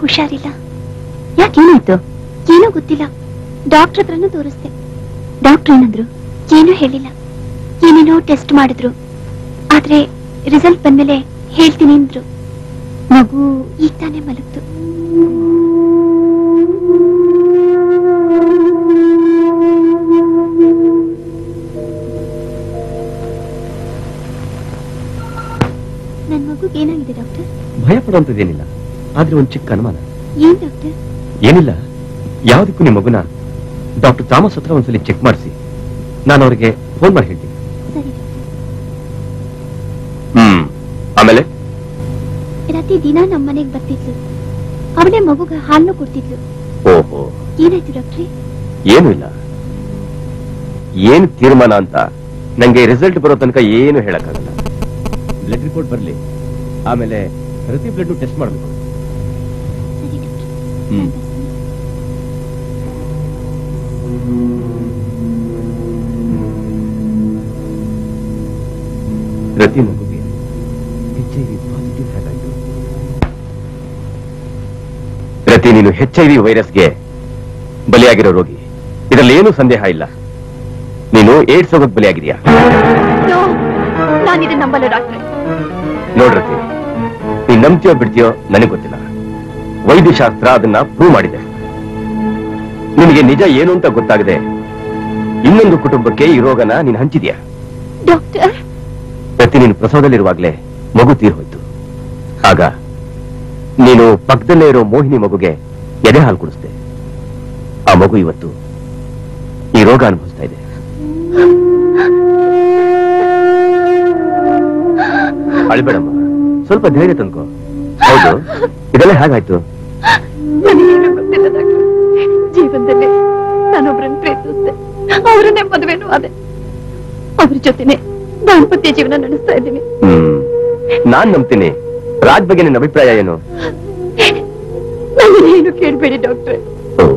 S2: ಹುಷಾರಿಲ್ಲ ಯಾಕೇನಾಯ್ತು ಏನೋ ಗೊತ್ತಿಲ್ಲ ಡಾಕ್ಟರ್ ಹತ್ರನೂ ತೋರಿಸ್ದೆ ಡಾಕ್ಟರ್ ಏನಂದ್ರು ಏನೂ ಹೇಳಿಲ್ಲ ಏನೇನೋ ಟೆಸ್ಟ್ ಮಾಡಿದ್ರು ಆದ್ರೆ ರಿಸಲ್ಟ್ ಬಂದ್ಮೇಲೆ ಹೇಳ್ತೀನಿ ಅಂದ್ರು ಮಗು ಈಗ ತಾನೇ ಮಲಗ್ತು ನನ್ ಮಗುಗೆ ಏನಾಗಿದೆ ಡಾಕ್ಟರ್
S1: ಭಯ ಪಡುವಂತದ್ದೇನಿಲ್ಲ ಆದ್ರೆ ಒಂದು ಚಿಕ್ಕ ಅನುಮಾನ
S2: ಏನ್ ಡಾಕ್ಟರ್
S1: ಏನಿಲ್ಲ ಯಾವುದಕ್ಕೂ ನಿಮ್ಮ ಮಗುನ ಡಾಕ್ಟರ್ ಥಾಮಸ್ ಹತ್ರ ಒಂದ್ಸಲಿ ಚೆಕ್ ಮಾಡಿಸಿ ನಾನು ಅವ್ರಿಗೆ ಫೋನ್ ಮಾಡಿ ಹೇಳ್ತೀನಿ
S2: ಸರಿ
S1: ಹ್ಮ್ ಆಮೇಲೆ
S2: ಪ್ರತಿ ದಿನ ನಮ್ಮ ಮನೆಗ್ ಬರ್ತಿದ್ಲು ಅವಳೇ ಮಗುಗ ಹಾಲು ಕೊಡ್ತಿದ್ಲು
S1: ಓಹೋ
S2: ಏನಾಯ್ತು ಡಾಕ್ಟ್ರಿ
S1: ಏನೂ ಇಲ್ಲ ಏನ್ ತೀರ್ಮಾನ ಅಂತ ನಂಗೆ ರಿಸಲ್ಟ್ ಬರೋ ತನಕ ಏನು ಹೇಳಕ್ಕಾಗಲ್ಲ ಬ್ಲಡ್ ರಿಪೋರ್ಟ್ ಬರ್ಲಿ ಆಮೇಲೆ ಪ್ರತಿ ಬ್ಲಡ್ ಟೆಸ್ಟ್ ಮಾಡಬೇಕು
S2: ಸರಿ ಡಾಕ್ಟ್ರ್
S1: ಹ್ಮ್.
S2: ನಾನ್ ಬರ್ತೀನಿ.
S1: ಪ್ರತಿ ಮಗುಗೆ ಎಚ್ ಐ ವಿ ಪಾಸಿಟಿವ್ ಹೇಗಾಯ್ತು ಪ್ರತಿ ನೀನು ಎಚ್ ಐ ವಿ ವೈರಸ್ಗೆ ಬಲಿಯಾಗಿರೋ ರೋಗಿ ಇದರಲ್ಲಿ ಏನೂ ಸಂದೇಹ ಇಲ್ಲ ನೀನು ಏಡ್ಸ್ ರೋಗಕ್ಕೆ ಬಲಿಯಾಗಿದೆಯಾ
S4: ನೋ ನಾನು ಇದನ್ನ ನಂಬಲ್ಲ ಡಾಕ್ಟ್ರೆ
S1: ನೋಡ್ರತಿ ನೀನ್ ನಂಬ್ತೀಯೋ ಬಿಡ್ತೀಯೋ ನನಗೆ ಗೊತ್ತಿಲ್ಲ ವೈದ್ಯಶಾಸ್ತ್ರ ಅದನ್ನ ಪ್ರೂವ್ ಮಾಡಿದೆ ನಿನಗೆ ನಿಜ ಏನು ಅಂತ ಗೊತ್ತಾಗದೆ ಇನ್ನೊಂದು ಕುಟುಂಬಕ್ಕೆ ಈ ರೋಗನ ನೀನು ಹಂಚಿದ್ಯಾ
S2: ಡಾಕ್ಟರ್
S1: ಪ್ರತಿ ನೀನು ಪ್ರಸವದಲ್ಲಿರುವಾಗ್ಲೇ ಮಗು ತೀರ್ ಹೋಯ್ತು ಆಗ ನೀನು ಪಕ್ಕದಲ್ಲೇ ಇರೋ ಮೋಹಿನಿ ಮಗುಗೆ ಎದೆ ಹಾಲು ಕುಡಿಸ್ದೆ ಆ ಮಗು ಇವತ್ತು ಈ ರೋಗ ಅನುಭವಿಸ್ತಾ ಇದೆ ಅಳ್ಬೇಡಮ್ಮ ಸ್ವಲ್ಪ ಧೈರ್ಯ ತಂದ್ಕೋ ಹೌದು ಇದೆಲ್ಲ ಹೇಗಾಯ್ತು
S4: ನನಗೇನು ಗೊತ್ತಿಲ್ಲ ಡಾಕ್ಟ್ರೆ ಜೀವನದಲ್ಲಿ ನಾನೊಬ್ರನ್ನ ಪ್ರೀತಿಸಿದೆ ಅವರನ್ನೇ ಮದುವೆನೂ ಅದೇ ಅವ್ರ ಜೊತೆನೆ ದಾಂಪತ್ಯ ಜೀವನ ನಡೆಸ್ತಾ ಇದ್ದೀನಿ
S1: ಹ್ಮ್ ನಾನ್ ನಂಬ್ತೀನಿ ರಾಜ್ ಬಗ್ಗೆ ನಿನ್ನ ಅಭಿಪ್ರಾಯ ಏನು
S4: ನನ್ನನ್ನೇನು ಕೇಳ್ಬೇಡಿ ಡಾಕ್ಟ್ರೆ
S1: ಓ.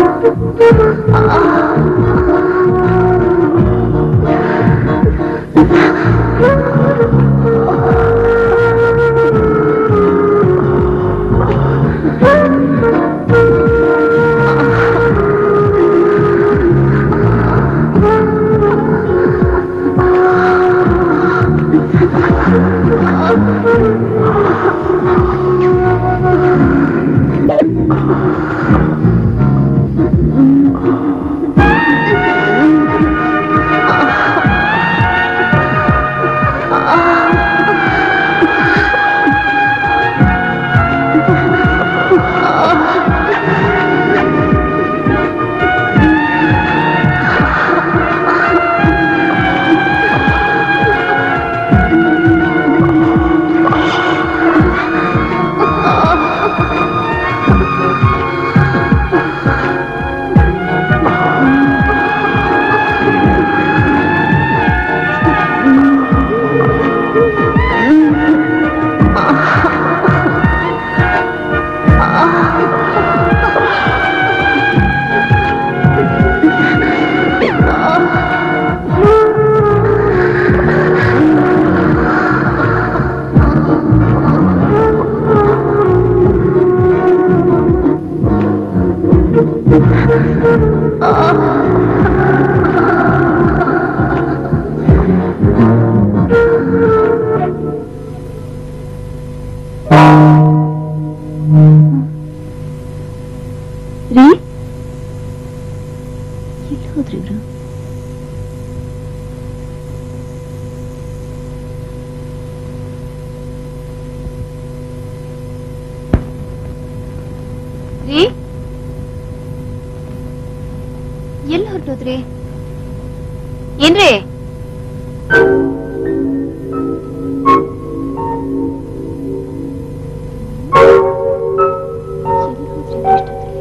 S2: ರೀ ಎಲ್ಲಿ ಹೋದ್ರಿ ಇವ್ರು ರೀ ಎಲ್ಲಿ ಹೊರಟೋದ್ರಿ ಏನ್ರಿ ಎಲ್ಲಿ ಹೋದ್ರಿ ಇವ್ರು ಇಷ್ಟೊತ್ತಲ್ಲಿ?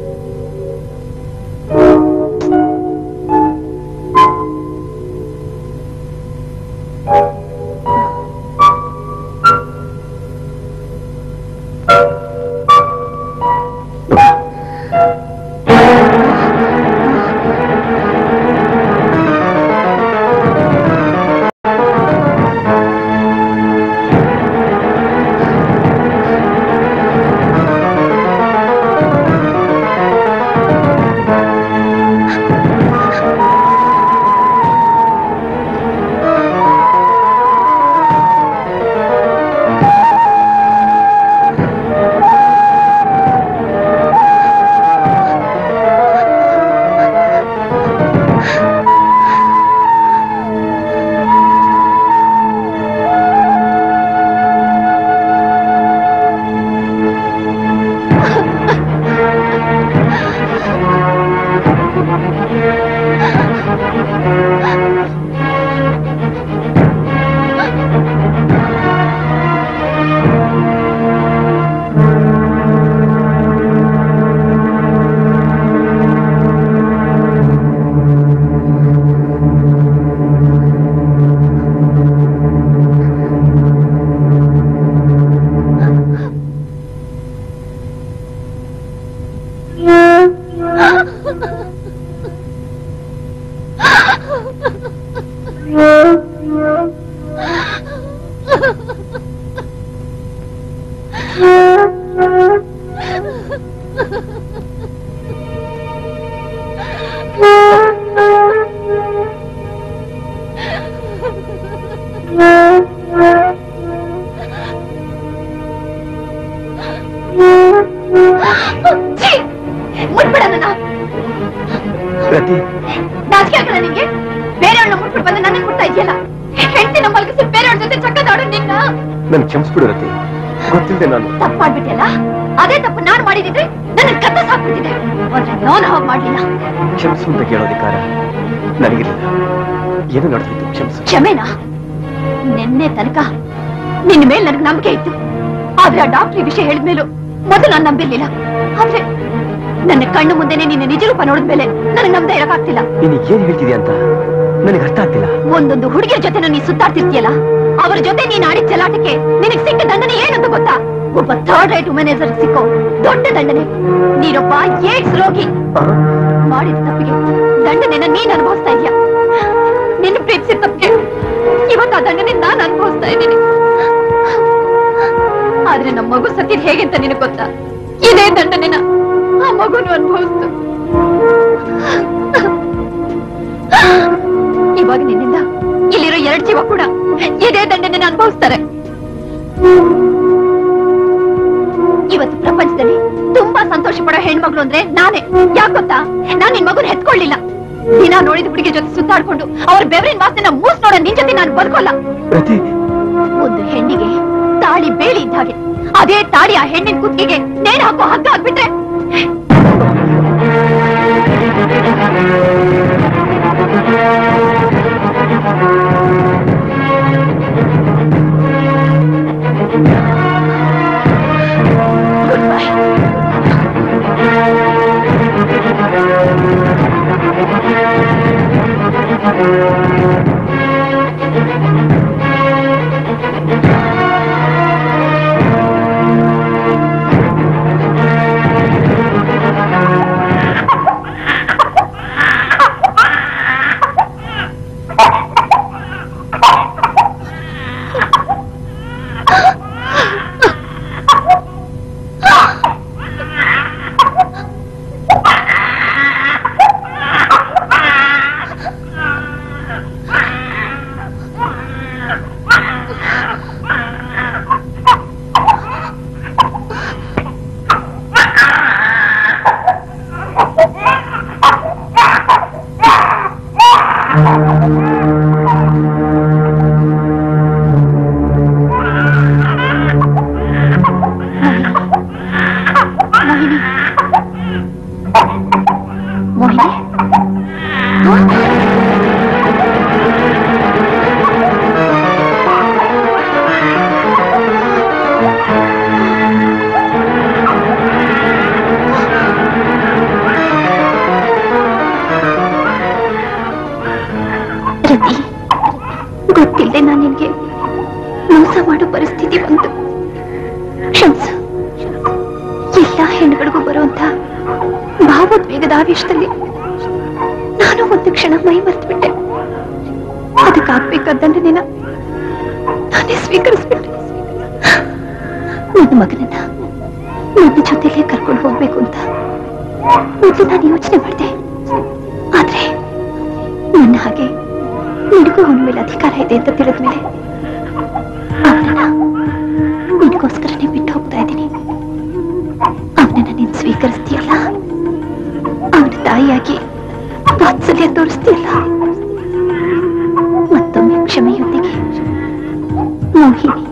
S4: ಮುಟ್ಬಿಡ ನನ್ನ
S1: ರತಿ
S4: ನಾಚಿಕೆ ಆಗಲ್ಲ ನಿಂಗೆ ಬೇರೆಯವ್ರನ್ನ ಮುಟ್ಬಿಟ್ಟು ಬಂದು ನನ್ನ ಮುಟ್ತಾ ಇದೆಯಲ್ಲ ಹೆಂಡತಿನ ಮಲಗಿಸಿ ಬೇರೆಯವ್ರ ಜೊತೆ ಚಕ್ಕದಾಡು ನಿನ್ನ
S1: ನನ್ ಕ್ಷಮಿಸ್ಬಿಡು ರತಿ ಗೊತ್ತಿಲ್ಲದೆ ನಾನು
S4: ತಪ್ಪು ಮಾಡ್ಬಿಟ್ಟಿಯಲ್ಲ ಅದೇ ತಪ್ಪು ನಾನ್ ಮಾಡಿದಿದ್ರೆ ನನ್ನ ಕತ್ತ ಸಾಕ್ಬಿಟ್ಟಿದೆ ಆದ್ರೆ ನಾನು ಹಾಗೆ ಮಾಡ್ಲಿಲ್ಲ
S1: ಕ್ಷಮಿಸು ಅಂತ ಕೇಳೋ ಅಧಿಕಾರ ನನಗಿರಲಿಲ್ಲ ಏನು ನಡೆದಿತ್ತು ಕ್ಷಮಿಸು
S4: ಕ್ಷಮೆನಾ ನಿನ್ನೆ ತನಕ ನಿನ್ನ ಮೇಲೆ ನನಗೆ ನಂಬಿಕೆ ಇತ್ತು ಆದ್ರೆ ಆ ಡಾಕ್ಟರ್ ಈ ವಿಷಯ ಹೇಳಿದ್ಮೇಲೂ ಮೊದಲು ನಾನು ನಂಬಿರ್ಲಿಲ್ಲ ಆದ್ರೆ ನನ್ನ ಕಣ್ಣು ಮುಂದೆನೆ ನಿನ್ನ ನಿಜ ರೂಪ ನೋಡಿದ್ಮೇಲೆ ನನಗೆ ನಂಬದೇ ಇರಕ್ಕಾಗ್ತಿಲ್ಲ
S1: ನೀನು ಏನ್ ಹೇಳ್ತಿದ್ಯಾ ಅಂತ ನನಗೆ ಅರ್ಥ ಆಗ್ತಿಲ್ಲ
S4: ಒಂದೊಂದು ಹುಡುಗಿಯ ಜೊತೆ ನೀ ಸುತ್ತಾಡ್ತಿರ್ತೀಯಲ್ಲ ಅವರ ಜೊತೆ ನೀನ್ ಆಡಿದ ಚಲಾಟಕ್ಕೆ ನಿನಗೆ ಸಿಕ್ಕ ದಂಡನೆ ಏನಂತ ಗೊತ್ತಾ ಒಬ್ಬ ಥರ್ಡ್ ರೈಟ್ ಮ್ಯಾನೇಜರ್ ಸಿಕ್ಕೋ ದೊಡ್ಡ ದಂಡನೆ ನೀನೊಬ್ಬ ಏಡ್ಸ್ ರೋಗಿ ಮಾಡಿದ ತಪ್ಪಿಗೆ ದಂಡನೆನ ನೀನ್ ಅನುಭವಿಸ್ತಾ ಇದೀಯ ನಿನ್ನ ಪ್ರೀತಿಸಿದ ತಪ್ಪಿಗೆ ಇವತ್ತು ಆ ದಂಡನೆ ನಾನ್ ಅನುಭವಿಸ್ತಾ ಇದ್ದೀನಿ ಆದ್ರೆ ನಮ್ಮ ಮಗು ಸತ್ತಿದ್ ಹೇಗೆ ಅಂತ ನಿನಗೆ ಗೊತ್ತಾ ಇದೇ ದಂಡನೆನ ಆ ಮಗುನು ಅನುಭವಿಸ್ತು ಇವಾಗ ನಿನ್ನಿಂದ ಇಲ್ಲಿರೋ ಎರಡ್ ಜೀವ ಕೂಡ ಇದೇ ದಂಡನೆನ ಅನುಭವಿಸ್ತಾರೆ ಇವತ್ತು ಪ್ರಪಂಚದಲ್ಲಿ ತುಂಬಾ ಸಂತೋಷ ಪಡೋ ಹೆಣ್ಮಗಳು ಅಂದ್ರೆ ನಾನೇ ಯಾಕ್ ಗೊತ್ತಾ ನಾನ್ ನಿನ್ ಮಗುನ ಹೆತ್ಕೊಳ್ಳಿಲ್ಲ ದಿನ ನೋಡಿದ ಹುಡುಗಿ ಜೊತೆ ಸುತ್ತಾಡ್ಕೊಂಡು ಅವ್ರ ಬೆವರಿನ ವಾಸನೆ ಮೂಸ್ ನೋಡೋ ನಿನ್ ಜೊತೆ ನಾನು ಬದುಕೋಲ್ಲ
S1: ಪ್ರತಿ
S4: ಒಂದು ಹೆಣ್ಣಿಗೆ ತಾಳಿ ಬೇಲಿ ಇದ್ದ ಹಾಗೆ ಅದೇ ತಾಳಿ ಆ ಹೆಣ್ಣಿನ ಕುತ್ತಿಗೆಗೆ ನೇಣು ಹಾಕೋ ಹಗ್ಗ ಹಾಕ್ಬಿಟ್ರೆ ಮೋಹಿನಿ ಮೋಹಿನಿ ರತಿ ಗೊತ್ತಿಲ್ಲದೆ ನಾನು ನಿನ್ಗೆ ಮೋಸ ಮಾಡೋ ಪರಿಸ್ಥಿತಿ ಬಂತು ಕ್ಷಮಿಸು ಎಲ್ಲ ಹೆಣ್ಣುಗಳಿಗೂ ಬರುವಂತ ಭಾವೋದ್ವೇಗದ ಆವೇಶದಲ್ಲಿ ನಾನು ಒಂದು ಕ್ಷಣ ಮೈ ಮರೆತು ಬಿಟ್ಟೆ ಅದಕ್ಕಾಗ್ಬೇಕಾದ ದಂಡನೆನ ನಾನೇ ಸ್ವೀಕರಿಸ್ಬಿಟ್ಟೆ ನನ್ನ ಮಗನನ್ನ ನನ್ನ ಜೊತೆಲೇ ಕರ್ಕೊಂಡು ಹೋಗ್ಬೇಕು ಅಂತ ಮೊದಲು ನಾನು ಯೋಚನೆ ಮಾಡಿದೆ ಆದ್ರೆ ನನ್ನ ಹಾಗೆ ನಿನಗೂ ಅವನ ಮೇಲೆ ಅಧಿಕಾರ ಇದೆ ಅಂತ ತಿಳಿದ ಮೇಲೆ ಅವನನ್ನ ನಿನಗೋಸ್ಕರನೇ ಬಿಟ್ಟು ಹೋಗ್ತಾ ಇದ್ದೀನಿ ಅವನನ್ನ ನೀನ್ ಸ್ವೀಕರಿಸ್ತೀಯಲ್ಲ ಅವನ ತಾಯಿಯಾಗಿ ವಾತ್ಸಲ್ಯ ತೋರಿಸ್ತೀಯಲ್ಲ ಮತ್ತೊಮ್ಮೆ ಕ್ಷಮೆಯೊಂದಿಗೆ ಮೋಹಿನಿ